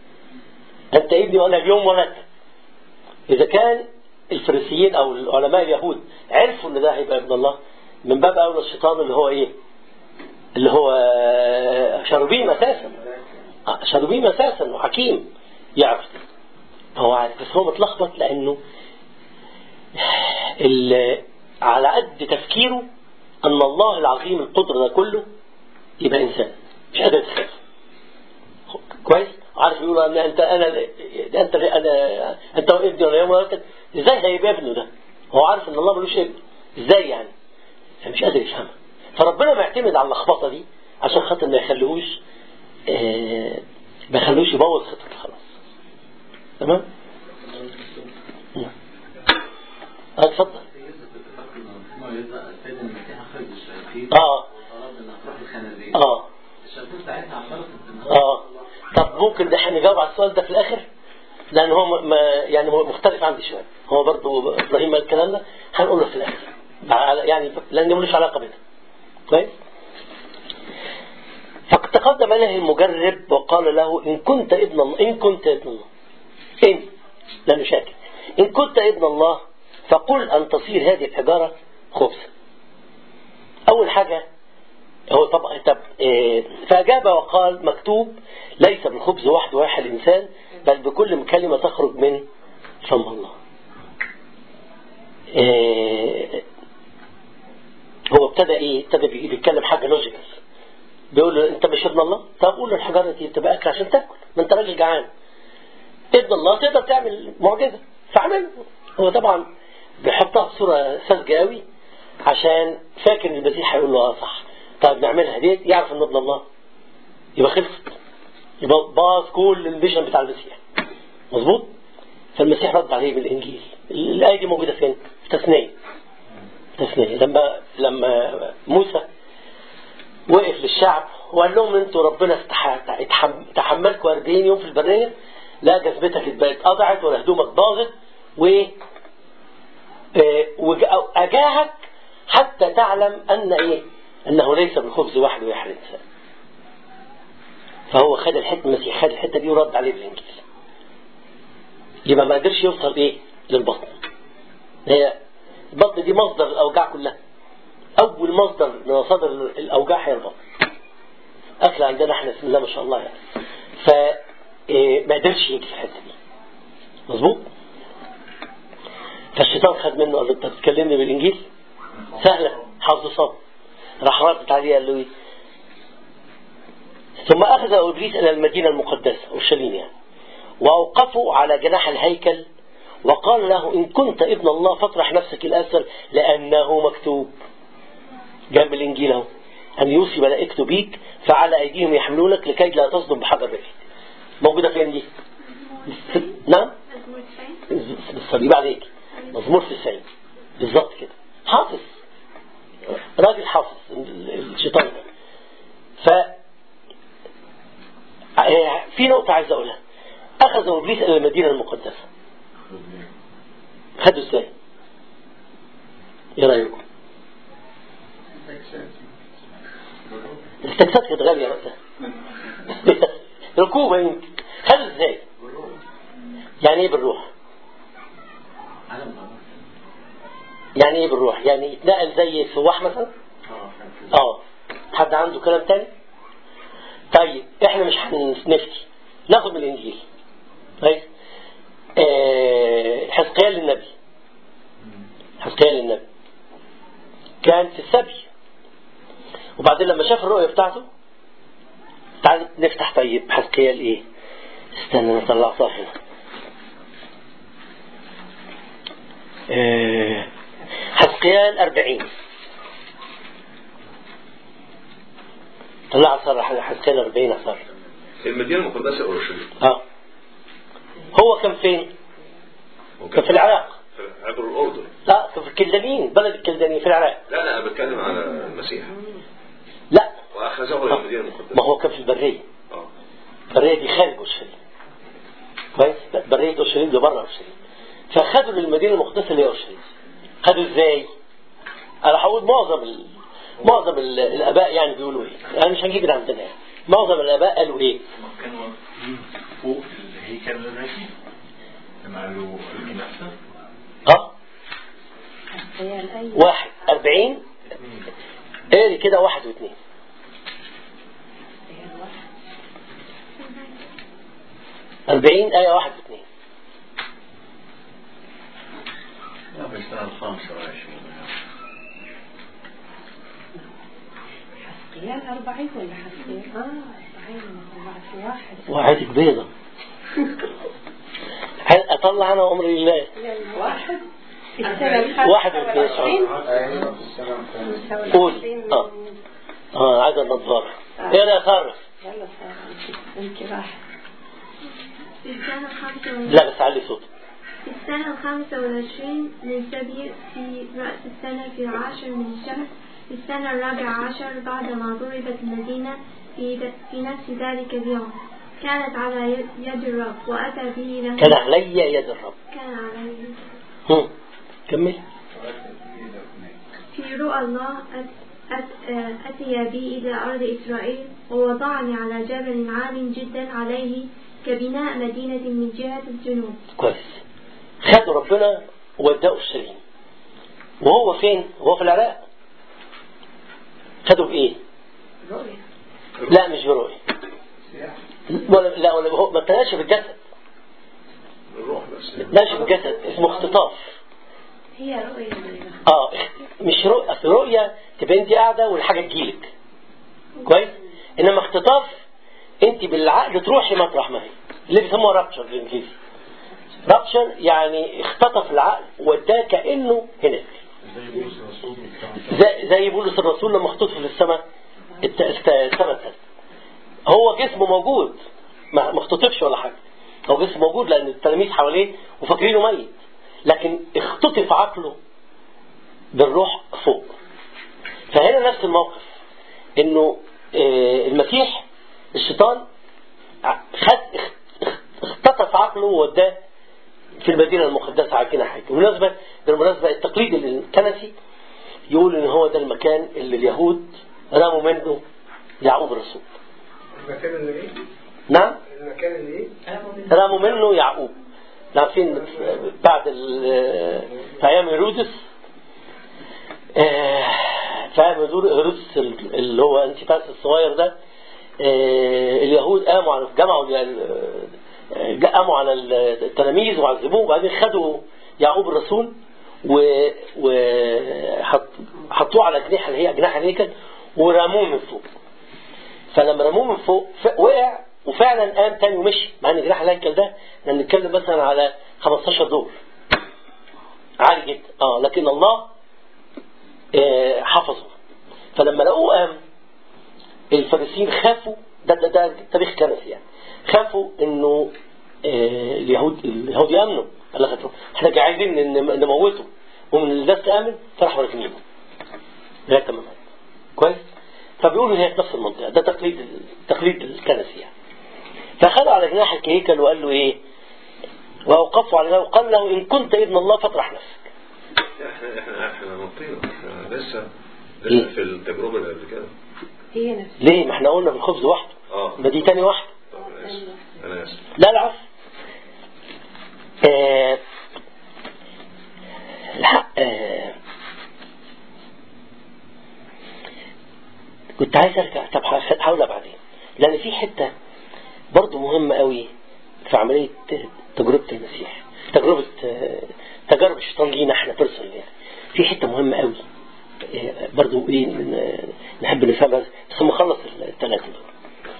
[SPEAKER 1] انت ابني وانا اليوم ولدت اذا كان الفريسيين او العلماء اليهود عرفوا ان ده هيبقى ابن الله من باب اولى الشيطان اللي هو ايه اللي هو شروبيم اساسا آه، شروبيم اساسا وحكيم يعرف هو عارف بس هو متلخبط لانه ال- على قد تفكيره ان الله العظيم القدر ده كله يبقى انسان مش قادر يتخيل كويس عارف يقول ان انت انا انت انا انت ابني ولا يوم ولدت ازاي هيبقى ابنه ده هو عارف ان الله ملوش ابن ازاي يعني فمش قادر يفهمها فربنا معتمد على اللخبطه دي عشان خاطر ما يخليهوش آه، ما يخليهوش يبوظ خطه الخلاص تمام نعم. اه اتفضل اه اه اه طب ممكن ده احنا نجاوب على السؤال ده في الاخر لان هو م- ما يعني هو مختلف عندي شويه هو برضه ابراهيم قال الكلام ده هنقوله في الاخر على- يعني لان ملوش علاقه بده كويس فتقدم اليه المجرب وقال له ان كنت ابن الله ان كنت ابن الله ان لانه شاكك ان كنت ابن الله فقل ان تصير هذه الحجاره خبزا اول حاجه هو طبعا طب إيه، فأجاب وقال مكتوب ليس بالخبز وحده يحيى الإنسان بل بكل كلمة تخرج من فم الله إيه، هو ابتدى ايه ابتدى بي- بيتكلم حاجة لوجيكال بيقول له انت مش ابن الله طب قول له الحجارة دي تبقى اكل عشان تاكل ما انت راجل جعان ابن الله تقدر تعمل معجزة فعمل هو طبعا بيحطها بصورة ساذجة قوي عشان فاكر ان المسيح هيقول له اه صح طيب نعملها ديت يعرف انه ابن الله يبقى خلصت يبقى باظ كل الفيجن بتاع المسيح مظبوط فالمسيح رد عليه بالانجيل الايه دي موجوده فين في تثنيه تثنيه لما لما موسى وقف للشعب وقال لهم انتوا ربنا استح- اتحم- تحملكم 40 يوم في البريه لا جذبتك بقت قطعت ولا هدومك باظت و آه، وج- أجاهك حتى تعلم أن إيه أنه ليس بالخبز وحده يحيى الإنسان فهو خد الحتة المسيح خد الحتة دي ورد عليه بالإنجيل يبقى ما قدرش يوصل إيه للبطن هي البطن دي مصدر الأوجاع كلها أول مصدر من مصادر الأوجاع هي البطن أكل عندنا احنا بسم الله ما شاء الله يعني ف إيه، ما قدرش يجي في الحتة دي مظبوط فالشيطان خد منه قال له انت بتكلمني بالانجيل سهله حافظ صوت راح ردت عليه قال له ايه ثم اخذ ابليس الى المدينه المقدسه اورشليم يعني واوقفه على جناح الهيكل وقال له ان كنت ابن الله فاطرح نفسك الاسفل لانه مكتوب جنب الانجيل اهو ان يوصي ملائكته بيك فعلى ايديهم يحملونك لكي لا تصدم بحجر رجلك موجوده فين دي؟ نعم بالصليب عليك مزمور في السعيد بالظبط كده حافظ راجل حافظ الشيطان ده ف آه، في نقطة عايز أقولها أخذ إبليس إلى المدينة المقدسة خدوا إزاي؟ إيه رأيكم؟ التاكسات كانت غالية وقتها ركوبة يمكن خدوا إزاي؟ يعني إيه بالروح؟ يعني إيه بالروح؟ يعني يتنقل زي السواح مثلا؟ اه حد عنده كلام تاني طيب احنا مش هنفتي ناخد من الانجيل كويس آه حزقيال للنبي حزقيال للنبي كان في السبي وبعدين لما شاف الرؤية بتاعته تعال نفتح طيب حزقيال ايه استنى نطلع صح هنا آه حزقيال أربعين طلع صار حزقيال 40 صار
[SPEAKER 4] المدينة المقدسة أورشليم
[SPEAKER 1] اه هو كان فين؟ كان في العراق
[SPEAKER 4] عبر الأردن
[SPEAKER 1] لا كان في الكلدانيين بلد الكلدانيين في العراق
[SPEAKER 4] لا لا أنا بتكلم على المسيح
[SPEAKER 1] لا
[SPEAKER 4] وأخذه إلى المدينة المقدسة
[SPEAKER 1] ما هو كان في البرية
[SPEAKER 4] آه.
[SPEAKER 1] البرية دي خارج أورشليم كويس برية أورشليم دي بره أورشليم فخدوا للمدينة المقدسة اللي هي أورشليم خدوا إزاي؟ أنا هقول معظم ال... معظم ال- الآباء يعني بيقولوا إيه؟ يعني مش هنجيب من عندنا يعني. معظم الآباء قالوا إيه؟
[SPEAKER 7] كانوا واقفين فوق الهيكل الرئيسي لما قالوا الكنيسة
[SPEAKER 1] اه
[SPEAKER 6] حزقيال أي
[SPEAKER 1] واحد أربعين اقري كده واحد واثنين
[SPEAKER 6] حزقيال واحد.
[SPEAKER 1] أربعين آية واحد واثنين
[SPEAKER 3] لا بس الخامسة وعشرين
[SPEAKER 6] حزقيال أربعين ولا حزقيال؟ آه أربعين أربعة واحد
[SPEAKER 1] وعيتك بيضة هل أطلع أنا أمر الله
[SPEAKER 6] واحد السنة الخامسة
[SPEAKER 1] واحد واثنين
[SPEAKER 6] والعشرين.
[SPEAKER 5] أيوة في السنة الخامسة
[SPEAKER 1] قول اه اه عايز النظارة ايه يا خرف
[SPEAKER 6] يلا سارة انت راح
[SPEAKER 8] في السنة الخامسة وال-
[SPEAKER 1] لا بس علي صوت
[SPEAKER 8] في السنة الخامسة والعشرين من سبي في رأس السنة في العاشر من الشهر في السنة الرابعة عشر بعدما ضربت المدينة في, د- في نفس ذلك اليوم كانت على يد- يد الرب وأتى به له
[SPEAKER 1] كان علي يد الرب
[SPEAKER 8] كان على يد
[SPEAKER 1] هم. كمل
[SPEAKER 8] في رؤى الله أت- أت- آه، أتي بي إلى أرض إسرائيل ووضعني على جبل عال جدا عليه كبناء مدينة من جهة الجنوب
[SPEAKER 1] كويس خدوا ربنا ووداه الشريم وهو فين؟ هو في العراق خدوا بإيه؟
[SPEAKER 6] رؤية
[SPEAKER 1] لا مش برؤية ولا لا ولا هو ما كانش بالجسد
[SPEAKER 4] الروح بس
[SPEAKER 1] ماشي بالجسد اسمه اختطاف
[SPEAKER 6] هي رؤية اللي
[SPEAKER 1] اه مش رؤية اصل رؤية تبقى انت قاعدة والحاجة تجيلك كويس انما اختطاف انت بالعقل تروحي مطرح ما هي اللي بيسموها رابتشر بالانجليزي رابتشر يعني اختطف العقل وداه كانه هناك
[SPEAKER 5] زي بولس الرسول بتاع
[SPEAKER 1] زي, زي بولس الرسول لما اختطف في السماء الت- الت- السماء الثالثة هو جسمه موجود ما ما اختطفش ولا حاجة هو جسمه موجود لأن التلاميذ حواليه وفاكرينه ميت لكن اختطف عقله بالروح فوق فهنا نفس الموقف انه آه، المسيح الشيطان ع- خد اخ- اخ- اختطف عقله ووداه في المدينة المقدسة على كده حاجة بالمناسبة بالمناسبة التقليد الكنسي يقول ان هو ده المكان اللي اليهود رموا منه يعقوب الرسول
[SPEAKER 5] المكان اللي ايه؟
[SPEAKER 1] نعم
[SPEAKER 5] المكان اللي ايه؟
[SPEAKER 1] رموا منه يعقوب عارفين بعد ال- في ايام هيرودس آه، في ايام هيرودس اللي هو انتيباس الصغير ده آه، اليهود قاموا على جمعوا ال- آه، قاموا على التلاميذ وعذبوه وبعدين خدوا يعقوب الرسول وحطوه على جناح اللي هي جناح الهيكل ورموه من فوق فلما رموه من فوق ف- وقع وفعلا قام تاني ومشي مع ان جناح الهيكل ده احنا بنتكلم مثلا على 15 دور عالي جدا اه لكن الله آه، حفظه فلما لقوه قام الفارسيين خافوا ده ده, ده تاريخ كنسي يعني خافوا انه آه، اليهود اليهود يامنوا قال لك احنا جاي عايزين ن- نموته ومن الناس تامن فراحوا راكنينه لغايه ما مات كويس فبيقولوا هي في نفس المنطقه ده تقليد التقليد الكنسي يعني فخدوا على جناح الهيكل وقال له ايه واوقفوا على وقال له ان كنت ابن الله فاطرح نفسك
[SPEAKER 4] احنا احنا احنا نطينا احنا لسه
[SPEAKER 1] إيه؟
[SPEAKER 4] لسه في التجربه اللي قبل كده
[SPEAKER 6] هي نفس
[SPEAKER 1] ليه ما احنا قلنا بالخبز وحده
[SPEAKER 4] اه
[SPEAKER 1] ما دي تاني واحده
[SPEAKER 4] طب انا اسف انا اسف
[SPEAKER 1] لا العفو آه الحق آه كنت عايز ارجع طب هحاولها بعدين لان في حته برضو مهمه قوي في عمليه تجربه المسيح تجربه آه، تجارب الشيطان لينا احنا بيرسونال يعني في حته مهمه قوي آه، برضو ايه ن- نحب نفهمها بس ما نخلص الثلاثه دول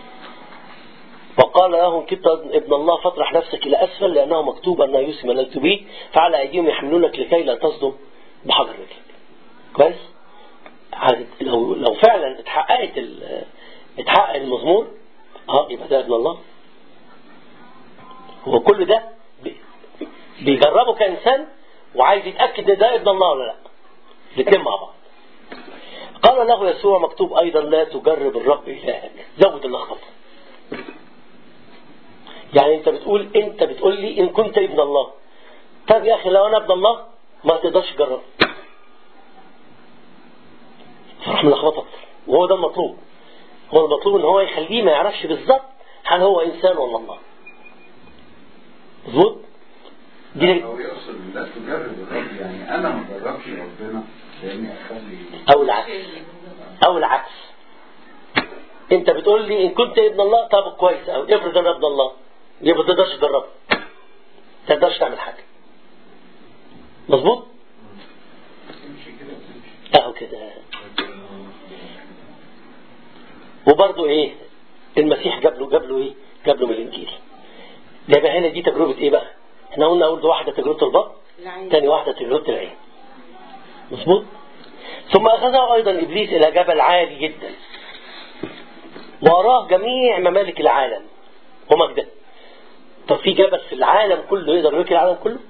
[SPEAKER 1] وقال لهم كنت ابن الله فاطرح نفسك إلى أسفل لأنه مكتوب أن يوسف مللت به فعلى أيديهم يحملونك لكي لا تصدم بحجر رجلك كويس عاد- لو لو فعلا اتحققت ال- اتحقق المزمور اه يبقى ده ابن الله هو كل ده بي- بيجربه كإنسان وعايز يتأكد ان ده ابن الله ولا لا الاثنين مع بعض قال له يسوع مكتوب أيضا لا تجرب الرب إلهك زود اللخبطة يعني انت بتقول انت بتقول لي ان كنت ابن الله طب يا اخي لو انا ابن الله ما تقدرش تجرب فراح ملخبط اكتر وهو ده المطلوب هو المطلوب ان هو يخليه ما يعرفش بالظبط هل هو انسان ولا الله مظبوط دي
[SPEAKER 2] هو يقصد لا تجرب الرب يعني انا ما جربش ربنا لاني اخلي
[SPEAKER 1] او العكس او العكس انت بتقول لي ان كنت ابن الله طب كويس او افرض انا ابن الله يبقى ما تقدرش تجرب ما تقدرش تعمل حاجه مظبوط
[SPEAKER 2] تمشي كده وتمشي
[SPEAKER 1] اهو كده وبرضه ايه المسيح جاب له جاب له ايه جاب له من الانجيل يبقى هنا دي تجربه ايه بقى احنا قلنا اول واحده تجربه البطن
[SPEAKER 6] العين
[SPEAKER 1] تاني واحده تجربه العين مظبوط ثم اخذه ايضا ابليس الى جبل عالي جدا واراه جميع ممالك العالم ومجده طب في جبل في العالم كله يقدر يملك العالم كله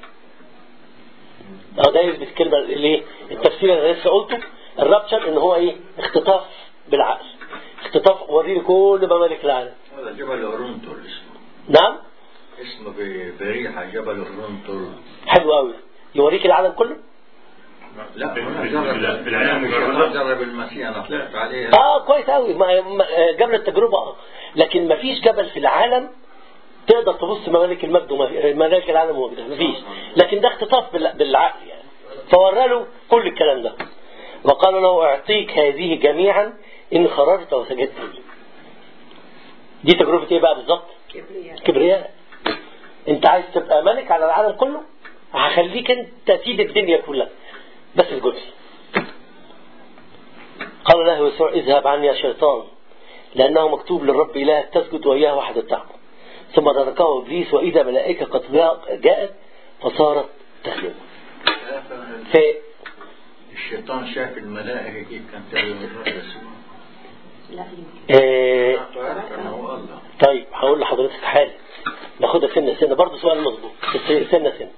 [SPEAKER 1] اه ده يثبت الكلمه الايه التفسير اللي أنا لسه قلته الرابشر ان هو ايه اختطاف بالعقل اختطاف وريني كل ممالك العالم
[SPEAKER 3] هذا جبل أورنتول اسمه
[SPEAKER 1] نعم
[SPEAKER 3] اسمه ب- بريحة جبل أورنتول
[SPEAKER 1] حلو قوي يوريك العالم كله
[SPEAKER 3] لا
[SPEAKER 7] في-
[SPEAKER 3] هنا
[SPEAKER 7] في-
[SPEAKER 3] جرب
[SPEAKER 7] في العالم
[SPEAKER 3] مش
[SPEAKER 7] مجرد.
[SPEAKER 3] جرب المسيح أنا طلعت عليه
[SPEAKER 1] اه كويس قوي ما ما- جبل التجربه اه لكن ما فيش جبل في العالم تقدر تبص ممالك المجد وما- ممالك العالم ومجدها ما فيش لكن ده اختطاف بال- بالعقل يعني فورى له كل الكلام ده وقال له اعطيك هذه جميعا ان خرجت وسجدت لي دي تجربه ايه بقى بالظبط
[SPEAKER 6] كبرياء
[SPEAKER 1] كبرياء انت عايز تبقى ملك على العالم كله هخليك انت تسيب الدنيا كلها بس اسجد لي قال له يسوع اذهب عني يا شيطان لأنه مكتوب للرب إلهك تسجد وإياه وحده تعبد ثم تركه إبليس وإذا ملائكة قد جاءت فصارت تهلمه في
[SPEAKER 3] الشيطان شاف الملائكة كيف كان تعمل الرب يسوع
[SPEAKER 6] لا يمكن
[SPEAKER 1] آه
[SPEAKER 3] كان هو الله
[SPEAKER 1] طيب هقول لحضرتك حاجة ناخدها سنة سنة برضه سؤال مظبوط بس سنة سنة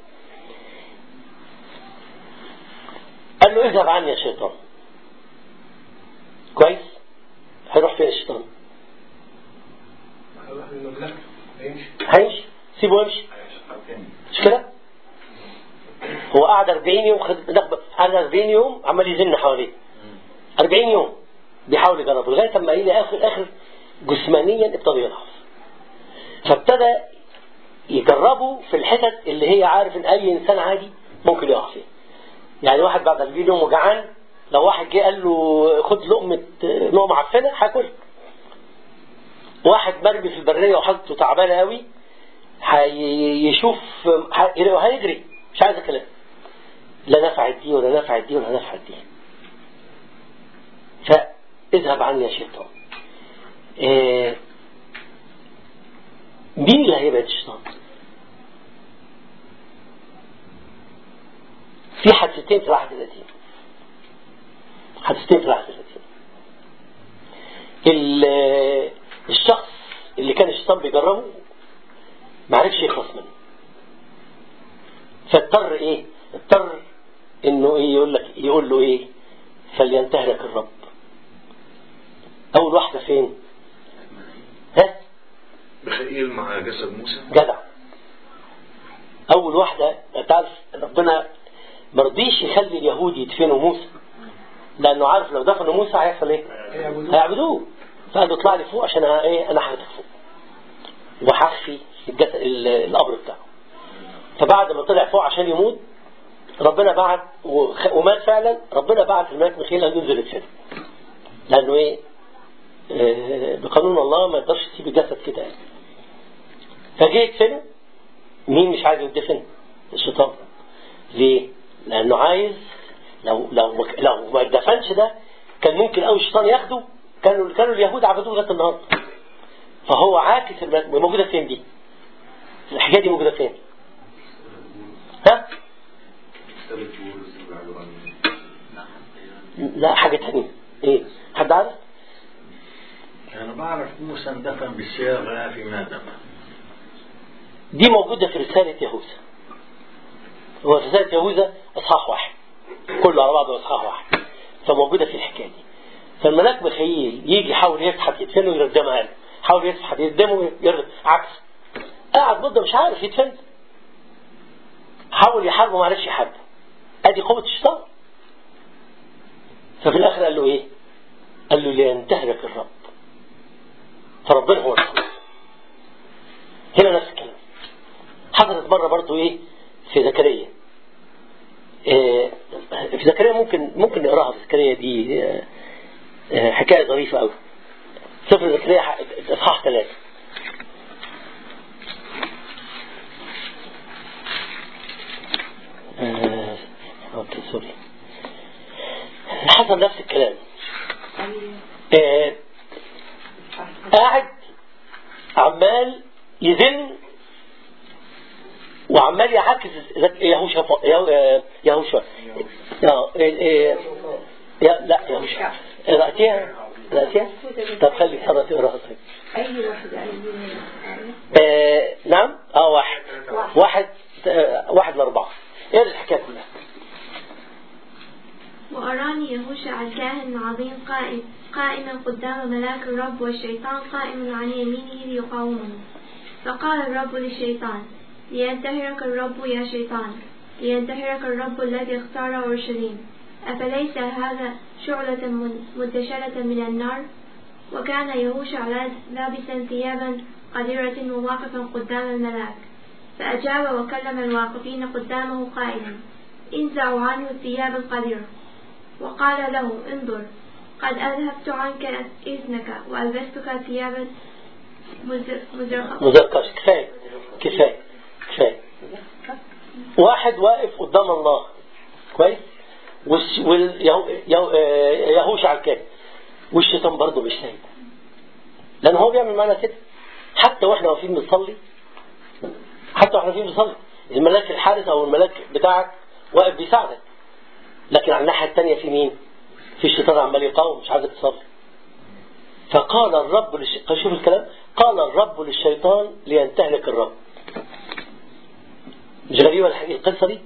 [SPEAKER 1] قال له اذهب عني يا شيطان كويس هيروح فين الشيطان
[SPEAKER 9] هروح للمملكة هيمشي
[SPEAKER 1] هيمشي سيبه يمشي مش كده هو قعد 40 يوم خد نخبة قعد 40 يوم عمال يزن حواليه 40 يوم بيحاول يجربه لغايه اما الى اخر اخر جسمانيا ابتدى يضعف فابتدى يجربه في الحتت اللي هي عارف ان اي انسان عادي ممكن يقع فيها يعني واحد بعد 40 يوم وجعان لو واحد جه قال له خد لقمه لقمه معفنه هاكل واحد مرمي في البريه وحالته تعبانه قوي هيشوف هيجري مش عايز كلام لا نفعت دي ولا نفعت دي ولا نفعت دي فاذهب عني يا شيطان إيه مين اللي هيبعد الشيطان في حادثتين في العهد القديم حادثتين في العهد القديم ال- الشخص اللي كان الشيطان بيجربه ما عرفش يخلص منه فاضطر ايه اضطر انه ايه يقول لك يقول له ايه فلينتهلك الرب اول واحده فين ها
[SPEAKER 4] ميخائيل مع جسد موسى
[SPEAKER 1] جدع اول واحده تعرف ربنا ما رضيش يخلي اليهود يدفنوا موسى لانه عارف لو دفنوا موسى هيحصل ايه هيعبدوه فقال له اطلع لي فوق عشان أنا ايه انا هاخدك فوق وهخفي الجسد ال- القبر بتاعه فبعد ما طلع فوق عشان يموت ربنا بعت وخ- ومات فعلا ربنا بعت الملك ميخائيل ان ينزل يدفنه لانه ايه آه، بقانون الله ما يقدرش يسيب الجسد كده يعني فجه يدفنه مين مش عايز يدفن الشيطان ليه لانه عايز لو لو ما- لو ما اتدفنش ده كان ممكن قوي الشيطان ياخده كانوا كانوا اليهود عبدوه لغايه النهارده فهو عاكس الملك موجوده فين دي الحكايه دي موجوده فين ها لا حاجه ثانيه ايه حد عارف
[SPEAKER 3] أنا بعرف موسى اندفن بالصياغة في مادة
[SPEAKER 1] دي موجودة في رسالة يهوذا هو في رسالة يهوذا إصحاح واحد كله على بعضه إصحاح واحد فموجودة في الحكاية دي فالملاك ميخائيل يجي يحاول يفتح يدفنه يردمها له حاول يفتح يردمه يرد عكس قاعد مدة مش عارف يدفن حاول يحاربه ما عرفش يحاربه ادي قوة الشيطان ففي الاخر قال له ايه قال له لينتهلك الرب فربنا هو الخلاص هنا نفس الكلام حصلت مرة برضو ايه في زكريا إيه في زكريا ممكن ممكن نقراها في زكريا دي آه، آه، حكاية ظريفة قوي سفر زكريا ح- اصحاح ثلاثة آه، اوكي سوري حصل نفس الكلام آه، قاعد عمال يذل وعمال يعكس زك- يهوشع ف- يهو- آه، يهوشع آه، آه، آه، يا- لا يهوشع رأتيها رأتيها طب خلي سارة تقراها طيب
[SPEAKER 6] أي واحدة أي
[SPEAKER 1] آه، نعم اه واحد واحد آه، واحد لأربعة ايه الحكاية كلها
[SPEAKER 8] وأراني يهوشع الكاهن العظيم قائم قائما قدام ملاك الرب والشيطان قائم عن يمينه ليقاومه فقال الرب للشيطان لينتهرك الرب يا شيطان لينتهرك الرب الذي اختار أورشليم أفليس هذا شعلة من- منتشرة من النار وكان يهوشع لابسا ثيابا قديرة وواقفا قدام الملاك فأجاب وكلم الواقفين قدامه قائلا انزعوا عنه الثياب القديرة وقال له انظر قد أذهبت عنك إذنك وألبستك ثيابا مزر- مزرقة
[SPEAKER 1] مذكرش كفاية كفاية كفاية واحد واقف قدام الله كويس والش- وال- يهو- يهو- آه، يهوشع الكاهن والشيطان برضه مش سايب لان هو بيعمل معانا كده حتى واحنا واقفين بنصلي حتى واحنا واقفين بنصلي الملاك الحارس او الملاك بتاعك واقف بيساعدك لكن على الناحيه الثانيه في مين؟ في الشيطان عمال يقاوم مش عايزك تصلي فقال الرب للش... شوف الكلام قال الرب للشيطان لينتهلك الرب مش غريبة الح- القصة دي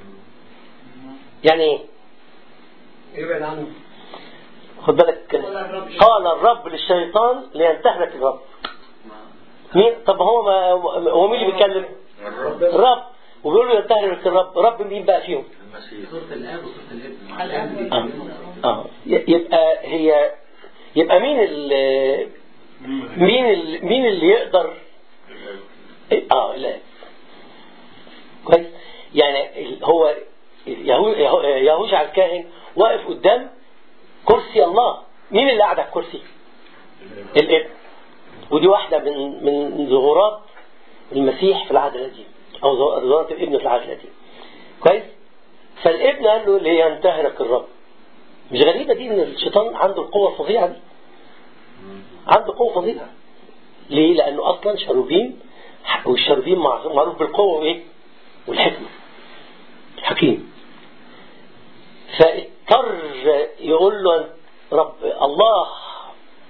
[SPEAKER 1] يعني ايه
[SPEAKER 9] يبعد عنه
[SPEAKER 1] خد بالك كده. قال الرب للشيطان لينتهلك الرب مين طب هو ما هو مين اللي بيتكلم
[SPEAKER 3] الرب
[SPEAKER 1] الرب وبيقول له ينتهلك الرب رب مين بقى فيهم
[SPEAKER 3] المسيح
[SPEAKER 9] صورة الآب وصورة الابن
[SPEAKER 1] اه اه ي- يبقى هي يبقى مين ال مين ال مين اللي يقدر اه لا كويس يعني ال- هو يهو يهو- يهوشع الكاهن واقف قدام كرسي الله مين اللي قاعد على الكرسي الابن ودي واحدة من من ظهورات المسيح في العهد القديم أو ظهورات الابن في العهد القديم كويس فالابن قال له لينتهرك الرب مش غريبة دي ان الشيطان عنده القوة الفظيعة دي عنده قوة فظيعة ليه؟ لأنه أصلا شروبيم والشروبيم مع- معروف بالقوة وإيه؟ والحكمة الحكيم فاضطر يقول له رب الله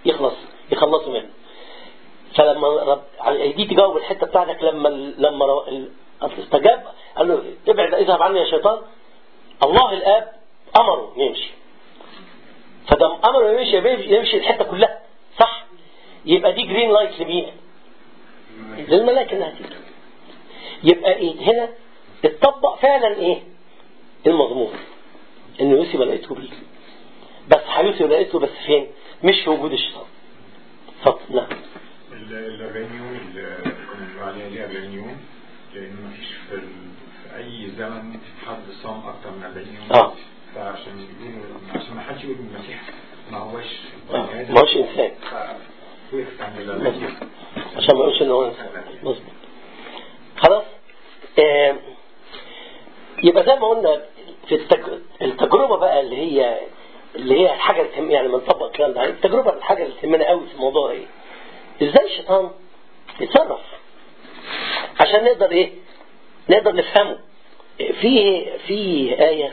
[SPEAKER 1] يخلص يخلصوا منه فلما رب دي تجاوب الحته بتاعتك لما لما ر- استجاب قال له ابعد اذهب عني يا شيطان الله الاب امره يمشي فدام امره يمشي يبقى يمشي الحته كلها صح يبقى دي جرين لايت لمين؟ للملائكه انها تيجي يبقى ايه هنا اتطبق فعلا ايه؟ المضمون ان يوسف لقيته بيه بس هيوسف لقيته بس فين؟ مش في وجود الشيطان اتفضل نعم
[SPEAKER 5] ال- الأربعين اللي كنا بنقول عليها دي 40 يوم لأن مفيش في, ال... في أي زمن حد صام أكتر من 40 يوم
[SPEAKER 1] اه
[SPEAKER 5] فعشان يقولوا عشان ما حدش يقول المسيح ما هوش
[SPEAKER 1] آه،
[SPEAKER 5] بني آدم
[SPEAKER 1] ما هوش انسان
[SPEAKER 5] وقفت عند ال 40 يوم
[SPEAKER 1] عشان ما يقولش ان هو انسان مظبوط خلاص آه، يبقى زي ما قلنا في التج... التجربه بقى اللي هي اللي هي الحاجه اللي تهم يعني بنطبق الكلام ده التجربه الحاجه اللي تهمنا قوي في الموضوع ايه؟ ازاي الشيطان يتصرف عشان نقدر ايه؟ نقدر نفهمه في في آية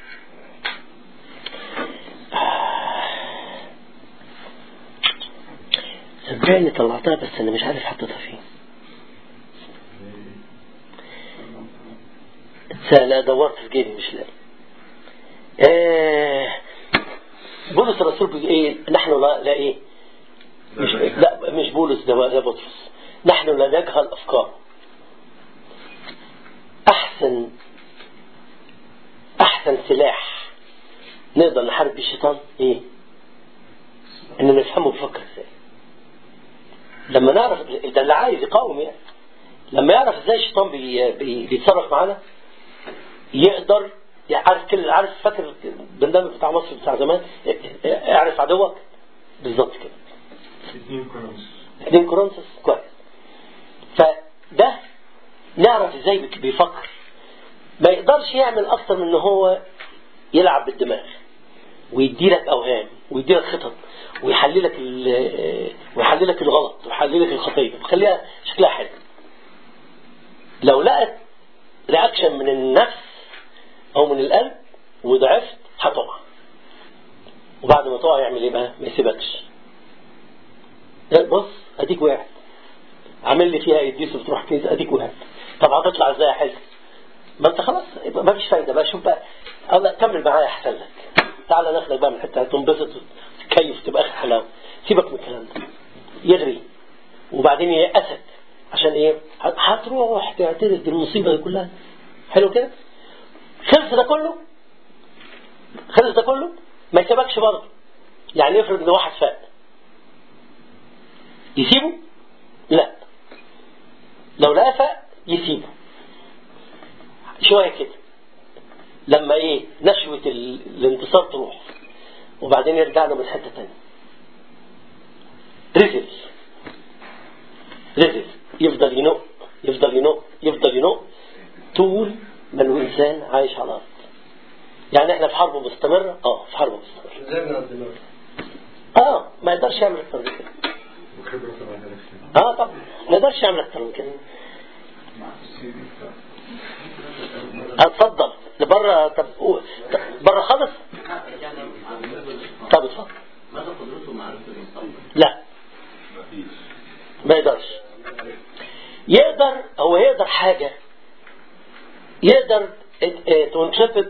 [SPEAKER 1] صدقني طلعتها بس انا مش عارف حطيتها فين لا دورت في جيبي مش لاقي آه بولس الرسول بيقول ايه نحن لا, لا ايه مش لا مش بولس ده ده بطرس نحن لا نجهل افكار احسن احسن سلاح نقدر نحارب بيه الشيطان ايه ان نفهمه بيفكر ازاي لما نعرف ده اللي عايز يقاوم يعني لما يعرف ازاي الشيطان بي بي بيتصرف معانا يقدر عارف كل عارف فاكر البرنامج بتاع مصر بتاع زمان اعرف عدوك بالظبط كده
[SPEAKER 5] اثنين كورنثوس
[SPEAKER 1] اتنين كورنثوس كويس فده نعرف ازاي بي- بيفكر ما يقدرش يعمل اكتر من ان هو يلعب بالدماغ ويديلك اوهام ويديلك خطط ويحللك ال- ويحللك الغلط ويحللك الخطيه ويخليها شكلها حلو لو لقت رياكشن من النفس او من القلب وضعفت هتقع وبعد ما تقع يعمل ايه بقى ما يسيبكش لا بص اديك وقعت عامل لي فيها يديس وتروح كده اديك وقعت طب هتطلع ازاي يا حلو ما انت خلاص يبقى ما فيش فايده بقى شوف بقى الله كمل معايا احسن لك تعالى ناخدك بقى من الحته تنبسط وتكيف تبقى اخر حلاوه سيبك من الكلام ده يغري وبعدين يأسك عشان ايه هتروح تعترف بالمصيبه دي كلها حلو كده خلص ده كله خلص ده كله ما يسيبكش برضه يعني افرض ان واحد فاق يسيبه لا لو لقى فاق يسيبه شويه كده لما ايه نشوة ال- الانتصار تروح وبعدين يرجع له من حتة تانية رزل رزل يفضل ينق يفضل ينق يفضل ينق طول ما الإنسان عايش على الأرض يعني احنا في حرب مستمرة اه في حرب مستمرة
[SPEAKER 9] زي من الدماغ
[SPEAKER 1] اه ما يقدرش يعمل اكتر من كده
[SPEAKER 5] وخبرة 7000 سنة
[SPEAKER 1] اه طبعا ما يقدرش يعمل اكتر من كده اتفضل لبره طب قول. طب بره خالص طب اتفضل
[SPEAKER 9] ماذا قدرته معرفة المستقبل؟
[SPEAKER 1] لا ما يقدرش يقدر هو يقدر حاجة يقدر تنشفت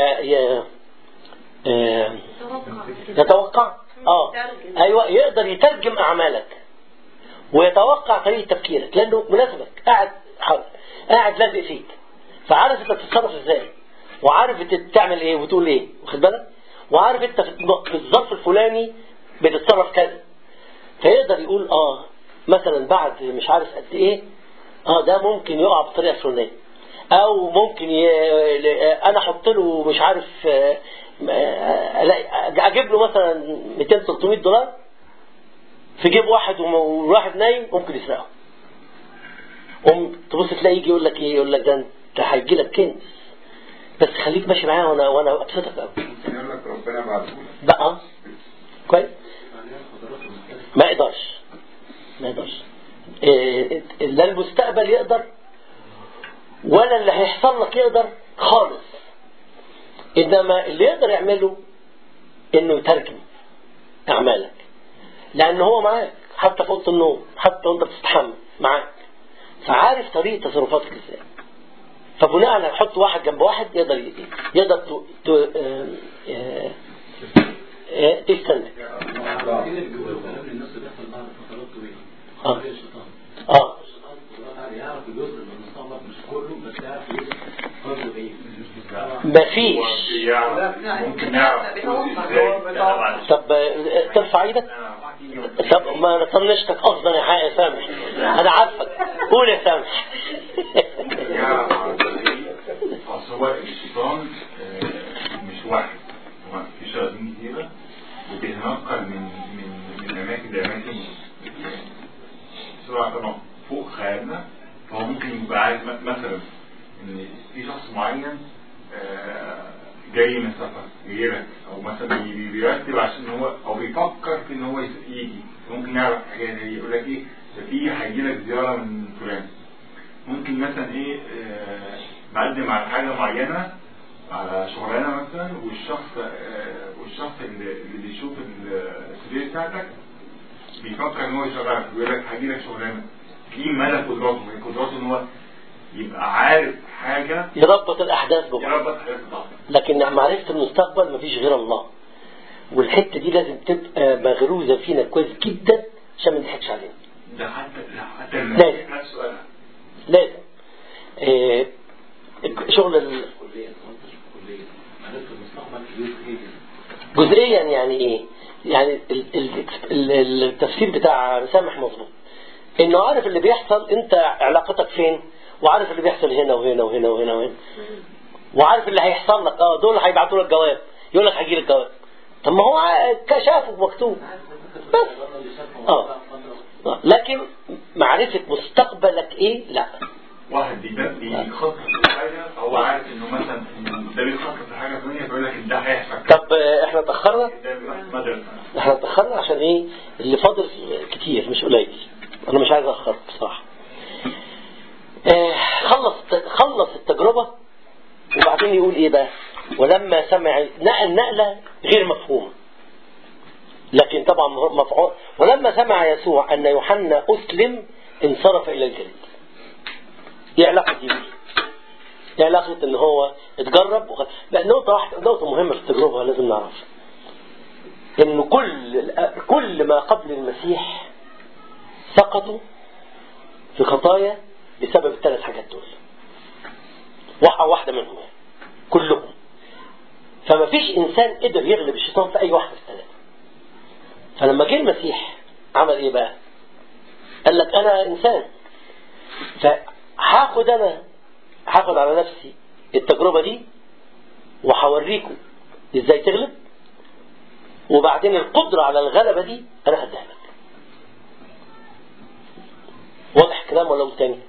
[SPEAKER 1] يتوقع اه ايوه يقدر يترجم اعمالك ويتوقع طريقة تفكيرك لانه مناسبك قاعد حاضر قاعد لازق فيك فعارف انت بتتصرف ازاي وعارف انت بتعمل ايه وتقول ايه واخد بالك وعارف انت في في الظرف الفلاني بتتصرف كذا فيقدر يقول اه مثلا بعد مش عارف قد ايه اه ده ممكن يقع بطريقه فلانيه او ممكن ي... انا احط له مش عارف آه، آه، ألاقي- اجيب له مثلا 200 300 دولار في جيب واحد وم- وواحد نايم ممكن يسرقه قوم تبص تلاقي يجي يقول لك ايه يقول لك ده انت هيجي لك كنز بس خليك ماشي معايا وانا وانا ابسطك قوي
[SPEAKER 2] يقول لك ربنا بعته
[SPEAKER 1] بقى كويس ما يقدرش ما يقدرش إيه، لا المستقبل يقدر ولا اللي هيحصل لك يقدر خالص انما اللي يقدر يعمله انه يترجم اعمالك لان هو معاك حتى في اوضه النوم حتى وانت بتستحمى معاك فعارف طريقه تصرفاتك ازاي فبناء على حط واحد جنب واحد يقدر ي- يقدر ت- ت- آه، آه، آه، تستنى
[SPEAKER 9] عارفين الجو كلام الناس اللي بيحصل بعد فترات طويله
[SPEAKER 1] آه.
[SPEAKER 9] زي الشيطان
[SPEAKER 1] اه
[SPEAKER 9] الشيطان يعرف جزء من المستقبل مش كله بس يعرف جزء قدر بعيد
[SPEAKER 1] مفيش
[SPEAKER 7] ممكن نعرف ازاي لا بعد
[SPEAKER 1] طب آه، ترفع ايدك طب ما انا طنشتك قصدا يا حق يا سامح انا عارفك قول يا سامح
[SPEAKER 7] يعرف على طريق اصل هو الشيطان آه، مش واحد هو في شياطين كتيرة وبيتنقل من من من اماكن لاماكن بسرعة طبعا فوق خيالنا فهو ممكن يبقى عايز م- مثلا ان في شخص معين آه، جاي من سفر جاي لك او مثلا بي- بي- بيرتب عشان هو او بيفكر في ان هو يس- يجي ممكن يعرف حاجات زي يقول لك ايه ده في هيجي لك زياره من فلان ممكن مثلا ايه آه، مقدم على حاجه معينه على شغلانه مثلا والشخص آه، والشخص اللي, اللي بيشوف السي بتاعتك بيفكر ان هو يشغلك ويقول لك هيجي لك شغلانه في مدى قدراته هي قدراته ان هو يبقى عارف حاجه
[SPEAKER 1] يربط الاحداث ببعض
[SPEAKER 7] يربط حاجات ببعض
[SPEAKER 1] لكن معرفة المستقبل مفيش غير الله والحتة دي لازم تبقى مغروزة فينا كويس جدا عشان ما نضحكش علينا
[SPEAKER 7] ده حتى ده حتى
[SPEAKER 1] لازم.
[SPEAKER 7] نفس سؤالها
[SPEAKER 1] لازم آه، شغل ال-
[SPEAKER 9] كليا وانت مش في كليا معرفة المستقبل جزء ايه
[SPEAKER 1] جزئيا يعني ايه يعني ال- ال- ال- التفسير بتاع سامح مظبوط انه عارف اللي بيحصل انت علاقتك فين وعارف اللي بيحصل هنا وهنا وهنا وهنا وهنا وعارف اللي هيحصل لك اه دول هيبعتوا لك جواب يقول لك هيجي لك جواب طب ما هو ع- كشافه مكتوب بس اه آه. لكن معرفة مستقبلك ايه لا
[SPEAKER 7] واحد بيبقى بيخطط في حاجه هو عارف انه مثلا إن ده بيخطط في حاجه ثانيه فيقول لك ده هيحصل
[SPEAKER 1] طب آه، احنا اتأخرنا
[SPEAKER 7] ده مدرسه
[SPEAKER 1] احنا اتأخرنا عشان ايه اللي فاضل كتير مش قليل انا مش عايز اخر بصراحة آه، خلص خلص التجربة وبعدين يقول ايه بقى ولما سمع نقل نقلة غير مفهومة لكن طبعا مفعول ولما سمع يسوع ان يوحنا اسلم انصرف الى الجليل ايه علاقة دي بيه؟ ايه علاقة ان هو اتجرب وخ... لا نقطة واحدة نقطة مهمة في التجربة لازم نعرفها ان كل كل ما قبل المسيح سقطوا في خطايا بسبب الثلاث حاجات دول واحدة واحدة منهم يعني. كلهم فما فيش انسان قدر يغلب الشيطان في اي واحدة في الثلاثة فلما جه المسيح عمل ايه بقى قال لك انا انسان فهاخد انا هاخد على نفسي التجربة دي وهوريكم ازاي تغلب وبعدين القدرة على الغلبة دي انا هديها لك واضح الكلام ولا اقول تاني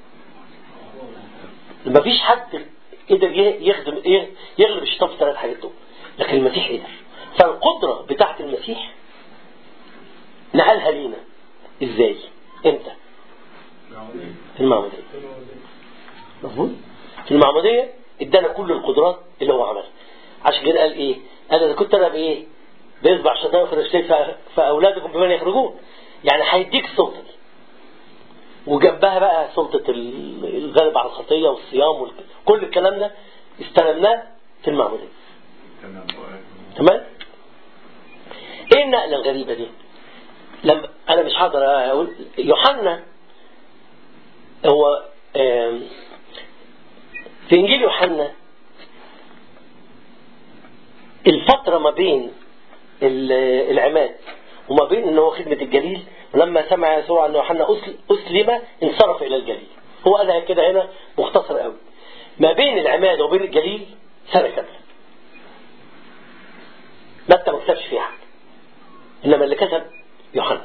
[SPEAKER 1] مفيش حد قدر يخدم يغلب الشيطان في ثلاث حاجات دول لكن المسيح قدر فالقدرة بتاعت المسيح نقلها لينا ازاي امتى في المعمودية مظبوط في المعمودية ادانا كل القدرات اللي هو عملها عشان كده قال ايه قال اذا كنت انا بايه بيصبح شيطان في رجليك فاولادكم بمن يخرجون يعني هيديك السلطه دي وجنبها بقى سلطة الغلب على الخطية والصيام وكل الكلام ده استلمناه في المعمودية تمام ايه النقلة الغريبة دي لما انا مش هقدر اقول يوحنا هو في انجيل يوحنا الفترة ما بين العماد وما بين ان هو خدمة الجليل ولما سمع يسوع ان يوحنا اسلم انصرف الى الجليل هو قالها كده هنا مختصر قوي ما بين العماد وبين الجليل سنة كاملة متى ما كتبش فيها حاجة انما اللي كتب يوحنا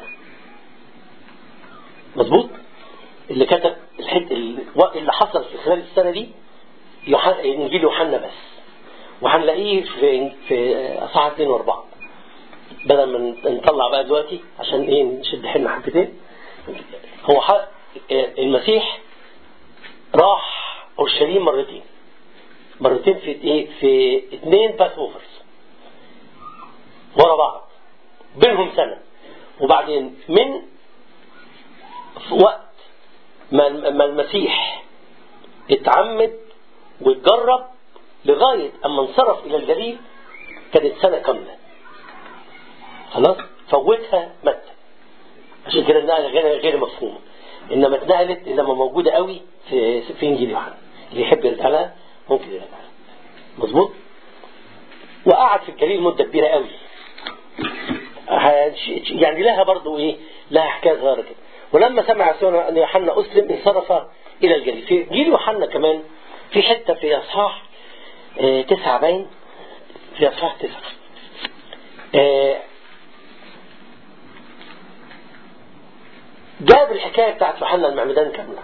[SPEAKER 1] مظبوط اللي كتب الحد اللي حصل في خلال السنة دي يوحنا انجيل يوحنا بس وهنلاقيه في في اصحاح 2 و4 بدل ما نطلع بقى دلوقتي عشان ايه نشد حيلنا حبتين هو حق المسيح راح اورشليم مرتين مرتين في ايه في اثنين باس اوفرز ورا بعض بينهم سنه وبعدين من في وقت ما ما المسيح اتعمد واتجرب لغاية أما انصرف إلى الجليل كانت سنة كاملة خلاص فوتها متى عشان كده النقلة غير غير مفهومة إنما اتنقلت لما موجودة قوي في في إنجيل يوحنا اللي يحب يرجع لها ممكن يرجع لها مظبوط وقعد في الجليل مدة كبيرة قوي هنش- يعني لها برضو ايه لها حكايه صغيره كده ولما سمع يسوع ان يوحنا اسلم انصرف الى الجليل في جيل يوحنا كمان في حته في اصحاح آه، تسعة باين في اصحاح تسعة آه، جاب الحكايه بتاعت يوحنا المعمدان كامله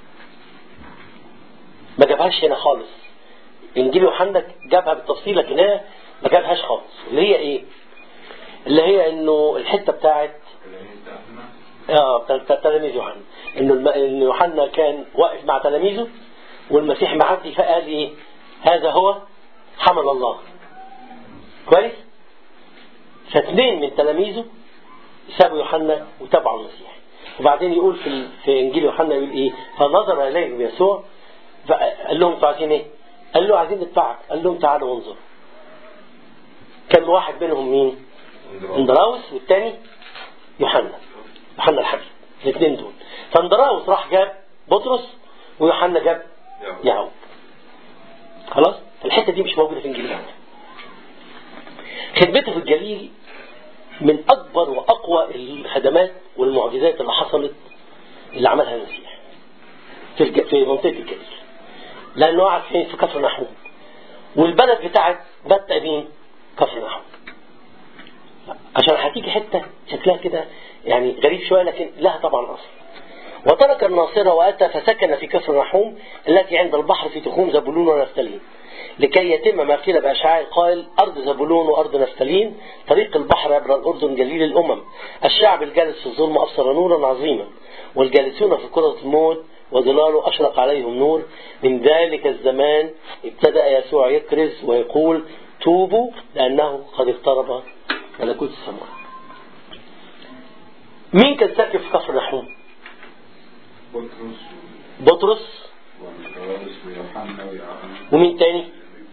[SPEAKER 1] ما جابهاش هنا خالص انجيل يوحنا جابها بالتفصيل لكن هنا ما جابهاش خالص اللي هي ايه اللي هي انه الحته بتاعت اه بتاعت بتاعت تلاميذ يوحنا انه الم... ان يوحنا كان واقف مع تلاميذه والمسيح معدي فقال ايه هذا هو حمل الله كويس فاثنين من تلاميذه سابوا يوحنا وتبعوا المسيح وبعدين يقول في ال- في انجيل يوحنا يقول ايه فنظر اليهم يسوع فقال لهم انتوا عايزين ايه؟ قال له عايزين نتبعك قال لهم تعالوا وانظروا كان واحد منهم مين؟ اندراوس والتاني يوحنا يوحنا الحبيب الاثنين دول فاندراوس راح جاب بطرس ويوحنا جاب يعقوب خلاص الحته دي مش موجوده في انجيل يوحنا خدمته في الجليل من اكبر واقوى الخدمات والمعجزات اللي حصلت اللي عملها المسيح في الج... في منطقه الجليل لانه قعد فين في كفر نحوم والبلد بتاعت متى مين كفر نحوم عشان هتيجي حته شكلها كده يعني غريب شويه لكن لها طبعا اصل وترك الناصرة وأتى فسكن في كفر نحوم التي عند البحر في تخوم زبولون ونفتالين لكي يتم ما قيل بأشعاع القائل أرض زبولون وأرض نفتالين طريق البحر عبر الأردن جليل الأمم الشعب الجالس في الظلم أبصر نورا عظيما والجالسون في كرة الموت وظلاله أشرق عليهم نور من ذلك الزمان ابتدأ يسوع يكرز ويقول توبوا لأنه قد اقترب ملكوت السماء مين كان ساكن في كفر نحوم
[SPEAKER 5] بطرس
[SPEAKER 1] بطرس
[SPEAKER 5] وأندراوس ويوحنا ويعقوب
[SPEAKER 1] ومين تاني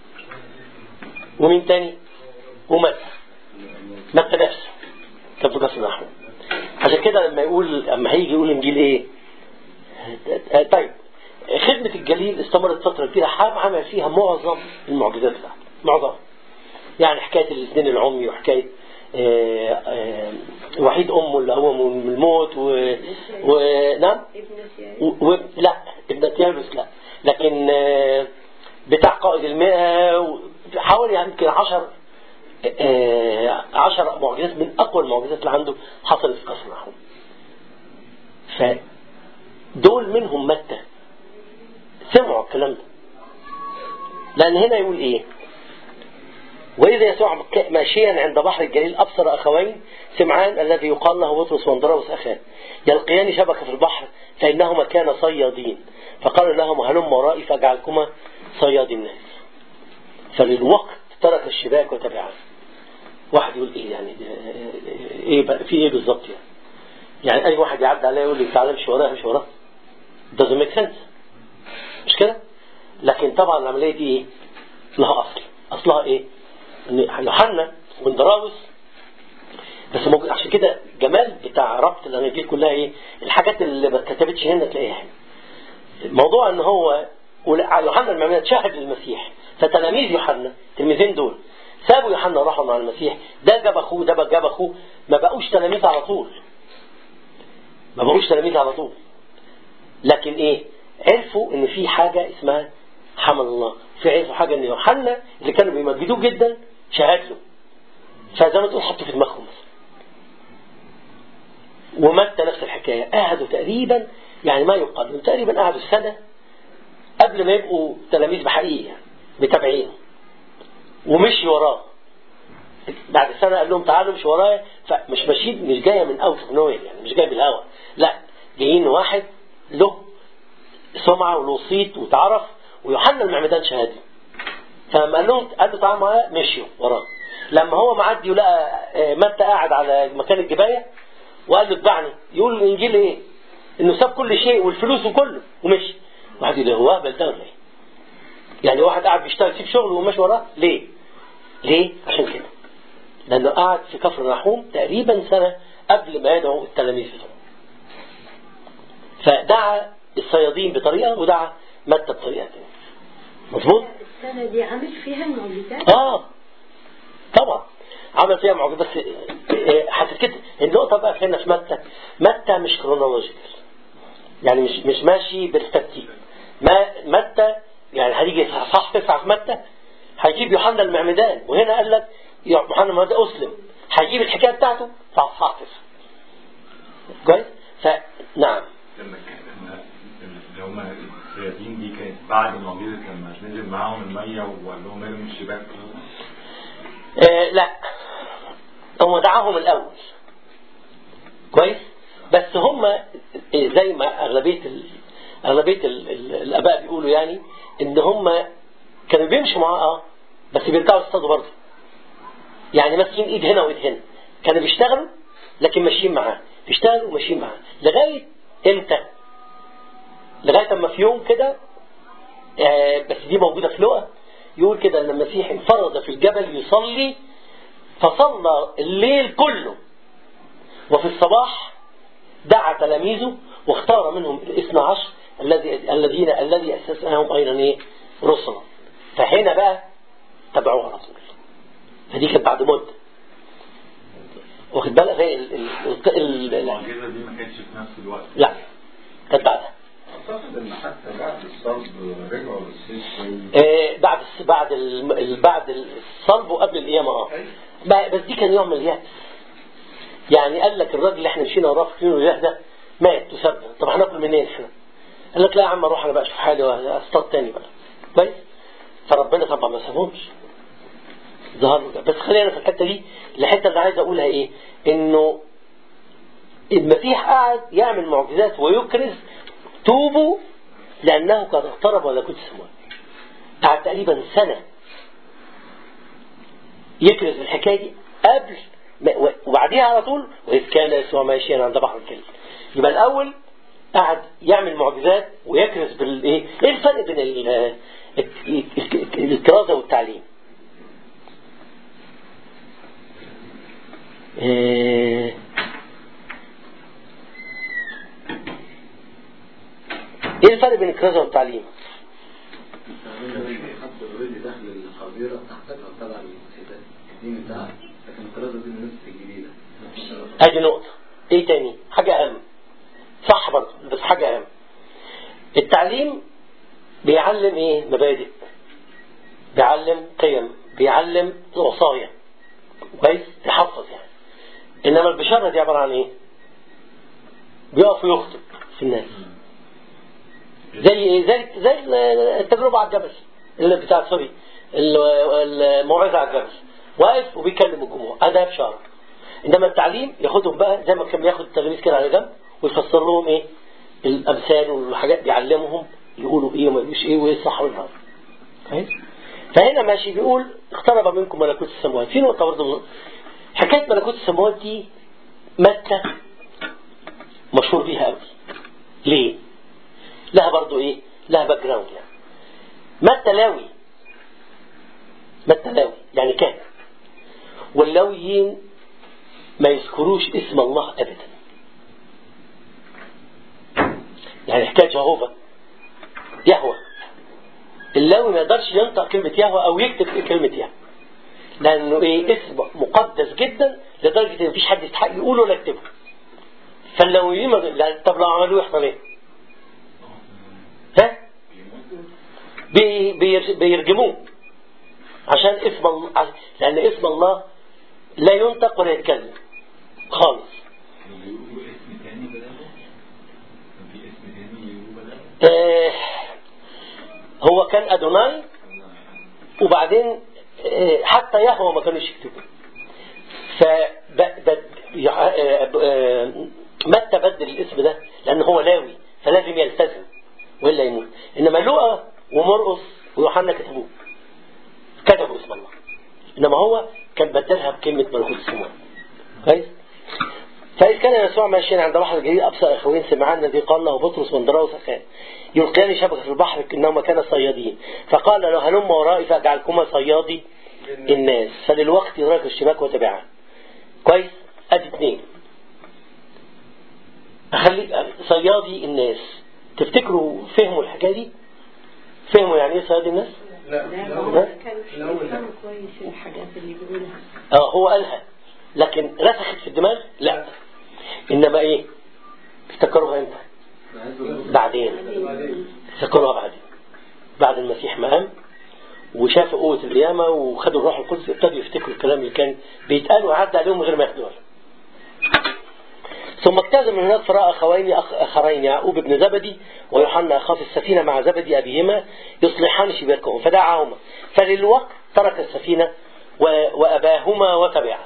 [SPEAKER 1] ومين تاني ومتى متى نفسه كان في كفر نحوم عشان كده لما يقول لما هيجي يقول انجيل ايه آه، طيب خدمة الجليل استمرت فترة كبيرة حاب عمل فيها معظم المعجزات بتاعته معظم يعني حكاية الاثنين العمي وحكاية آه، آه، وحيد أمه اللي هو من الموت و... و... نعم و... و... لا ابن تيابس لا لكن آه، بتاع قائد المئة و- حوالي يعني يمكن عشر آه، عشر معجزات من أقوى المعجزات اللي عنده حصلت في قصر نحوم فدول منهم متى سمعوا الكلام ده لأن هنا يقول إيه وإذا يسوع ك- ماشيا عند بحر الجليل أبصر أخوين سمعان الذي يقال له بطرس واندراوس أخاه يلقيان شبكة في البحر فإنهما كانا صيادين فقال لهما هلم ورائي فأجعلكما صياد الناس فللوقت ترك الشباك وتبعه واحد يقول ايه يعني ايه بقى في ايه بالظبط يعني يعني اي واحد يعدي عليا يقول لي تعالى امشي ورايا امشي ورايا doesn't make sense مش كده لكن طبعا العمليه دي ايه لها اصل اصلها ايه ان يوحنا واندراوس بس موجود عشان كده جمال بتاع ربط الاناجيل كلها ايه الحاجات اللي ما اتكتبتش هنا تلاقيها هنا الموضوع ان هو ولا- يوحنا المعمدان شاهد للمسيح فتلاميذ يوحنا التلميذين دول سابوا يوحنا وراحوا مع المسيح ده جاب اخوه ده جاب اخوه ما بقوش تلاميذ على طول ما بقوش تلاميذ على طول لكن ايه عرفوا ان في حاجة اسمها حمل الله في عرفوا حاجة ان يوحنا اللي كانوا بيمجدوه جدا شهد له فزي ما تقول حطوا في دماغهم مثلا ومتى نفس الحكاية قعدوا تقريبا يعني ما يقال تقريبا قعدوا سنة قبل ما يبقوا تلاميذ بحقيقة يعني متابعين ومشي وراه بعد سنة قال لهم تعالوا مش ورايا فمش ماشيين مش جاية من اوت اوف نوير يعني مش جاية بالهوا لا جايين واحد له سمعة وله صيت وتعرف ويوحنا المعمدان شهاده فلما قال لهم قال له تعالوا معايا مشيوا وراه لما هو معدي ولقى آه، متى قاعد على مكان الجباية وقال له اتبعني يقول الانجيل ايه انه ساب كل شيء والفلوس وكله ومشي واحد يقول هو اهبل ده ولا ايه يعني واحد قاعد بيشتغل يسيب شغله وماشي وراه ليه ليه عشان كده لانه قعد في كفر الرحوم تقريبا سنه قبل ما يدعو التلاميذ بتوعه فدعا الصيادين بطريقه ودعا متى بطريقه ثانيه مظبوط
[SPEAKER 6] السنة دي عمل فيها المعجزات
[SPEAKER 1] اه طبعا عمل فيها معجزات بس آه، هتتكتب النقطه بقى هنا في متى متى مش كرونولوجيكال يعني مش مش ماشي بالترتيب ما متى يعني هيجي صح تسعه في متى هيجيب يوحنا المعمدان وهنا قال لك يوحنا المعمدان اسلم هيجيب الحكايه بتاعته في صح تسعه كويس فنعم
[SPEAKER 7] لما كان لما اللي هم الصيادين دي كانت بعد المعجزه لما نزل معاهم الميه وقال لهم ارموا الشباك
[SPEAKER 1] آه لا هو دعاهم الأول كويس بس هم آه، زي ما أغلبية ال... أغلبية ال... ال... الآباء بيقولوا يعني إن هم كانوا بيمشوا معاه اه بس بيرجعوا يصطادوا برضه يعني ماسكين إيد هنا وإيد هنا كانوا بيشتغلوا لكن ماشيين معاه بيشتغلوا وماشيين معاه لغاية إمتى؟ لغاية أما في يوم كده آه، بس دي موجودة في لقا يقول كده أن المسيح انفرد في الجبل يصلي فصلى الليل كله وفي الصباح دعا تلاميذه واختار منهم الاثنى عشر الذي الذين الذي اسسناهم ايضا ايه؟ رسلا فهنا بقى تبعوه على طول فدي كانت بعد مده واخد بالك زي ال- ال- ال- ال- ال-
[SPEAKER 7] المعجزه دي ما كانتش في نفس الوقت
[SPEAKER 1] لا كانت بعدها
[SPEAKER 5] اعتقد ان حتى بعد الصلب رجعوا للسيف
[SPEAKER 1] آه، بعد الس- بعد ال- ال- بعد الصلب وقبل القيامه اه ب- بس دي كان يوم اليأس يعني قال لك الراجل اللي احنا مشينا وراه في كيلو اليأس ده مات وسابنا طب هناكل منين احنا؟ قال لك لا يا عم اروح انا بقى اشوف حالي واصطاد تاني بقى كويس فربنا طبعا ما سابهمش ظهر له ده. بس خلينا في الحته دي الحته اللي عايز اقولها ايه؟ انه المسيح قعد يعمل معجزات ويكرز توبوا لانه قد اقترب ملكوت السماوات قعد تقريبا سنه يكرز الحكايه دي قبل ما- و- وبعديها على طول واذ كان يسوع ماشيا عند بحر الكلب يبقى الاول قعد يعمل معجزات ويكرز بالايه ايه الفرق بين ال- ال- ال- الكرازه والتعليم إيه ايه الفرق بين الكرازه والتعليم
[SPEAKER 9] حد اوريدي داخل الخبيره تحتك او تبع الكتاب الدين بتاعك لكن القراءه دي الناس الجديده
[SPEAKER 1] ادي نقطة ايه تاني حاجة اهم صح برضه بس حاجة اهم التعليم بيعلم ايه مبادئ بيعلم قيم بيعلم وصايا كويس يحفظ يعني انما البشارة دي عبارة عن ايه بيقف ويخطب في الناس زي ايه زي زي التجربة على الجبل اللي بتاع سوري ال- الموعظة على الجبل واقف وبيكلم الجمهور هذا بشارة انما التعليم ياخدهم بقى زي ما كان بياخد التلاميذ كده على جنب ويفسر لهم ايه الامثال والحاجات بيعلمهم يقولوا ايه وما يقولوش ايه وايه الصح والغلط كويس فهنا ماشي بيقول اقترب منكم ملكوت السماوات في نقطه برضه حكايه ملكوت السماوات دي متى مشهور بيها قوي ليه؟ لها برضه ايه؟ لها باك جراوند يعني متى لاوي متى لاوي يعني كان واللاويين ما يذكروش اسم الله ابدا يعني حكايه جهوفا يهوى اللاوي ما يقدرش ينطق كلمه يهوى او يكتب كلمه يهوى لانه ايه اسم مقدس جدا لدرجه ان مفيش حد يستحق يقوله ولا يكتبه فاللاويين ما لا- طب لو عملوه يحصل ايه؟ ها؟ بي بير- بيرجموه عشان اسم الله لان اسم الله لا ينطق ولا يتكلم خالص
[SPEAKER 7] يقولوا اسم تاني بدله كان في اسم تاني يقولوا بدله
[SPEAKER 1] آه هو كان أدوناي وبعدين آه حتى يهوى ما كانوش يكتبوا متى بدل الاسم ده لأن هو لاوي فلازم يلتزم وإلا يموت إنما لوقا ومرقص ويوحنا كتبوه كتبوا اسم الله إنما هو كان بدلها بكلمة ملكوت السماوات كويس فإذ كان يسوع يسوع ماشيا عند بحر الجليل أبصر أخوين سمعان الذي قال له بطرس واندراوس أخان يلقيان شبكة في البحر كأنهما كانا صيادين فقال له هلم ورائي فأجعلكما صيادي الناس فللوقت ترك الشباك وتبعها كويس أدي اثنين أخلي صيادي الناس تفتكروا فهموا الحكاية دي فهموا يعني ايه صيادي الناس
[SPEAKER 5] لا
[SPEAKER 6] لا
[SPEAKER 5] لا
[SPEAKER 6] هم
[SPEAKER 1] لا.
[SPEAKER 6] كانوا يفهموا كويس الحاجات اللي بيقولها
[SPEAKER 1] اه هو قالها لكن رسخت في الدماغ لا انما ايه افتكروها امتى بعدين افتكروها بعدين بعد المسيح ما قام وشافوا قوة القيامة وخدوا الروح القدس ابتدوا يفتكروا الكلام اللي كان بيتقال وعدى عليهم من غير ما ياخدوها ثم اجتاز من هناك فرأى أخوين أخ- آخرين يعقوب بن زبدي ويوحنا أخاه في السفينة مع زبدي أبيهما يصلحان شباكهم فدعاهما فللوقت ترك السفينة و- وأباهما وتبعا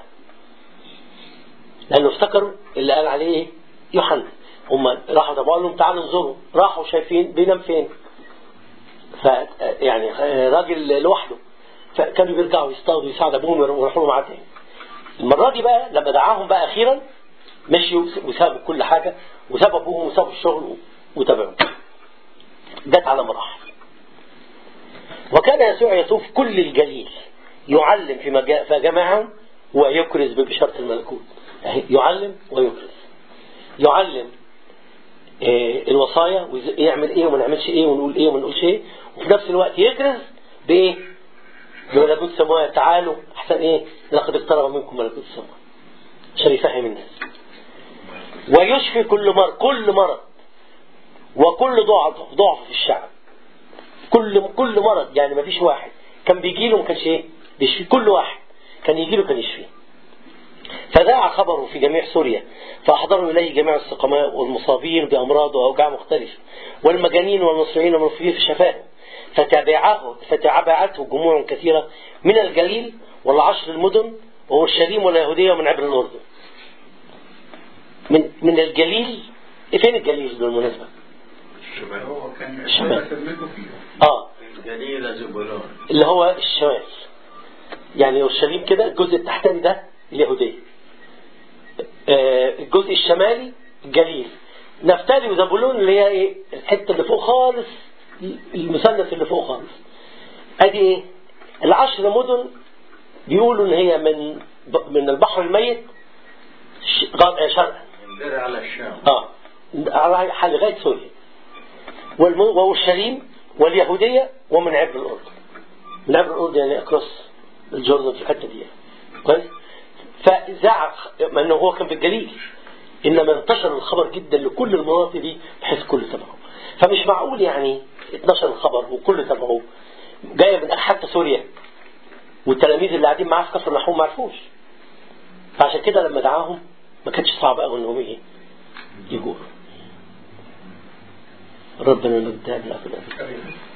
[SPEAKER 1] لأنه افتكروا اللي قال عليه إيه؟ يوحنا هم راحوا طب قال لهم تعالوا انظروا راحوا شايفين بينام فين ف يعني راجل لوحده فكانوا بيرجعوا يصطادوا يساعد ابوهم ويروحوا له معاه تاني المره دي بقى لما دعاهم بقى اخيرا مشيوا وسابوا كل حاجه وسابوا ابوهم وسابوا الشغل وتابعوا جت على مراحل وكان يسوع يطوف كل الجليل يعلم في مجا- فجمعهم ويكرز ببشارة الملكوت أهي يعلم ويكرز يعلم آه، الوصايا ويعمل ايه وما نعملش ايه ونقول ايه وما نقولش ايه وفي نفس الوقت يكرز بايه بملكوت السماوات تعالوا احسن ايه لقد اقترب منكم ملكوت السماوات عشان يفهم الناس ويشفي كل مرض كل مرض وكل ضعف ضعف في الشعب كل كل مرض يعني ما فيش واحد كان بيجي له ما كانش ايه بيشفي كل واحد كان يجي له كان يشفيه فذاع خبره في جميع سوريا فأحضروا إليه جميع السقماء والمصابين بأمراض وأوجاع مختلفة والمجانين والمصريين والمنفذين في الشفاء فتابعه فتابعته جموع كثيرة من الجليل والعشر المدن وأورشليم واليهودية ومن عبر الأردن من من الجليل فين الجليل بالمناسبة؟
[SPEAKER 2] هو كان
[SPEAKER 1] الشمال.
[SPEAKER 2] خدمته فيها
[SPEAKER 1] اه
[SPEAKER 3] جليل زبولون
[SPEAKER 1] اللي هو الشمال يعني اورشليم كده الجزء التحتاني ده اليهودية آه، الجزء الشمالي الجليل نفتالي وزبولون اللي هي ايه الحته اللي فوق خالص المثلث اللي فوق خالص ادي ايه العشر مدن بيقولوا ان هي من من البحر الميت ش- غ- آه، شرقا
[SPEAKER 3] من درع على الشام
[SPEAKER 1] اه على حال لغايه سوريا والم- واورشليم واليهوديه ومن عبر الاردن من عبر الاردن يعني اكروس الجوردن في الحته دي كويس فزعق مع انه هو كان في الجليل انما انتشر الخبر جدا لكل المناطق دي بحيث كل تبعه فمش معقول يعني اتنشر الخبر وكل تبعه جايه من حتى سوريا والتلاميذ اللي قاعدين معاه في كفر النحوم ما عرفوش فعشان كده لما دعاهم ما كانش صعب قوي انهم ايه يجوا ربنا المجد لله في الأبد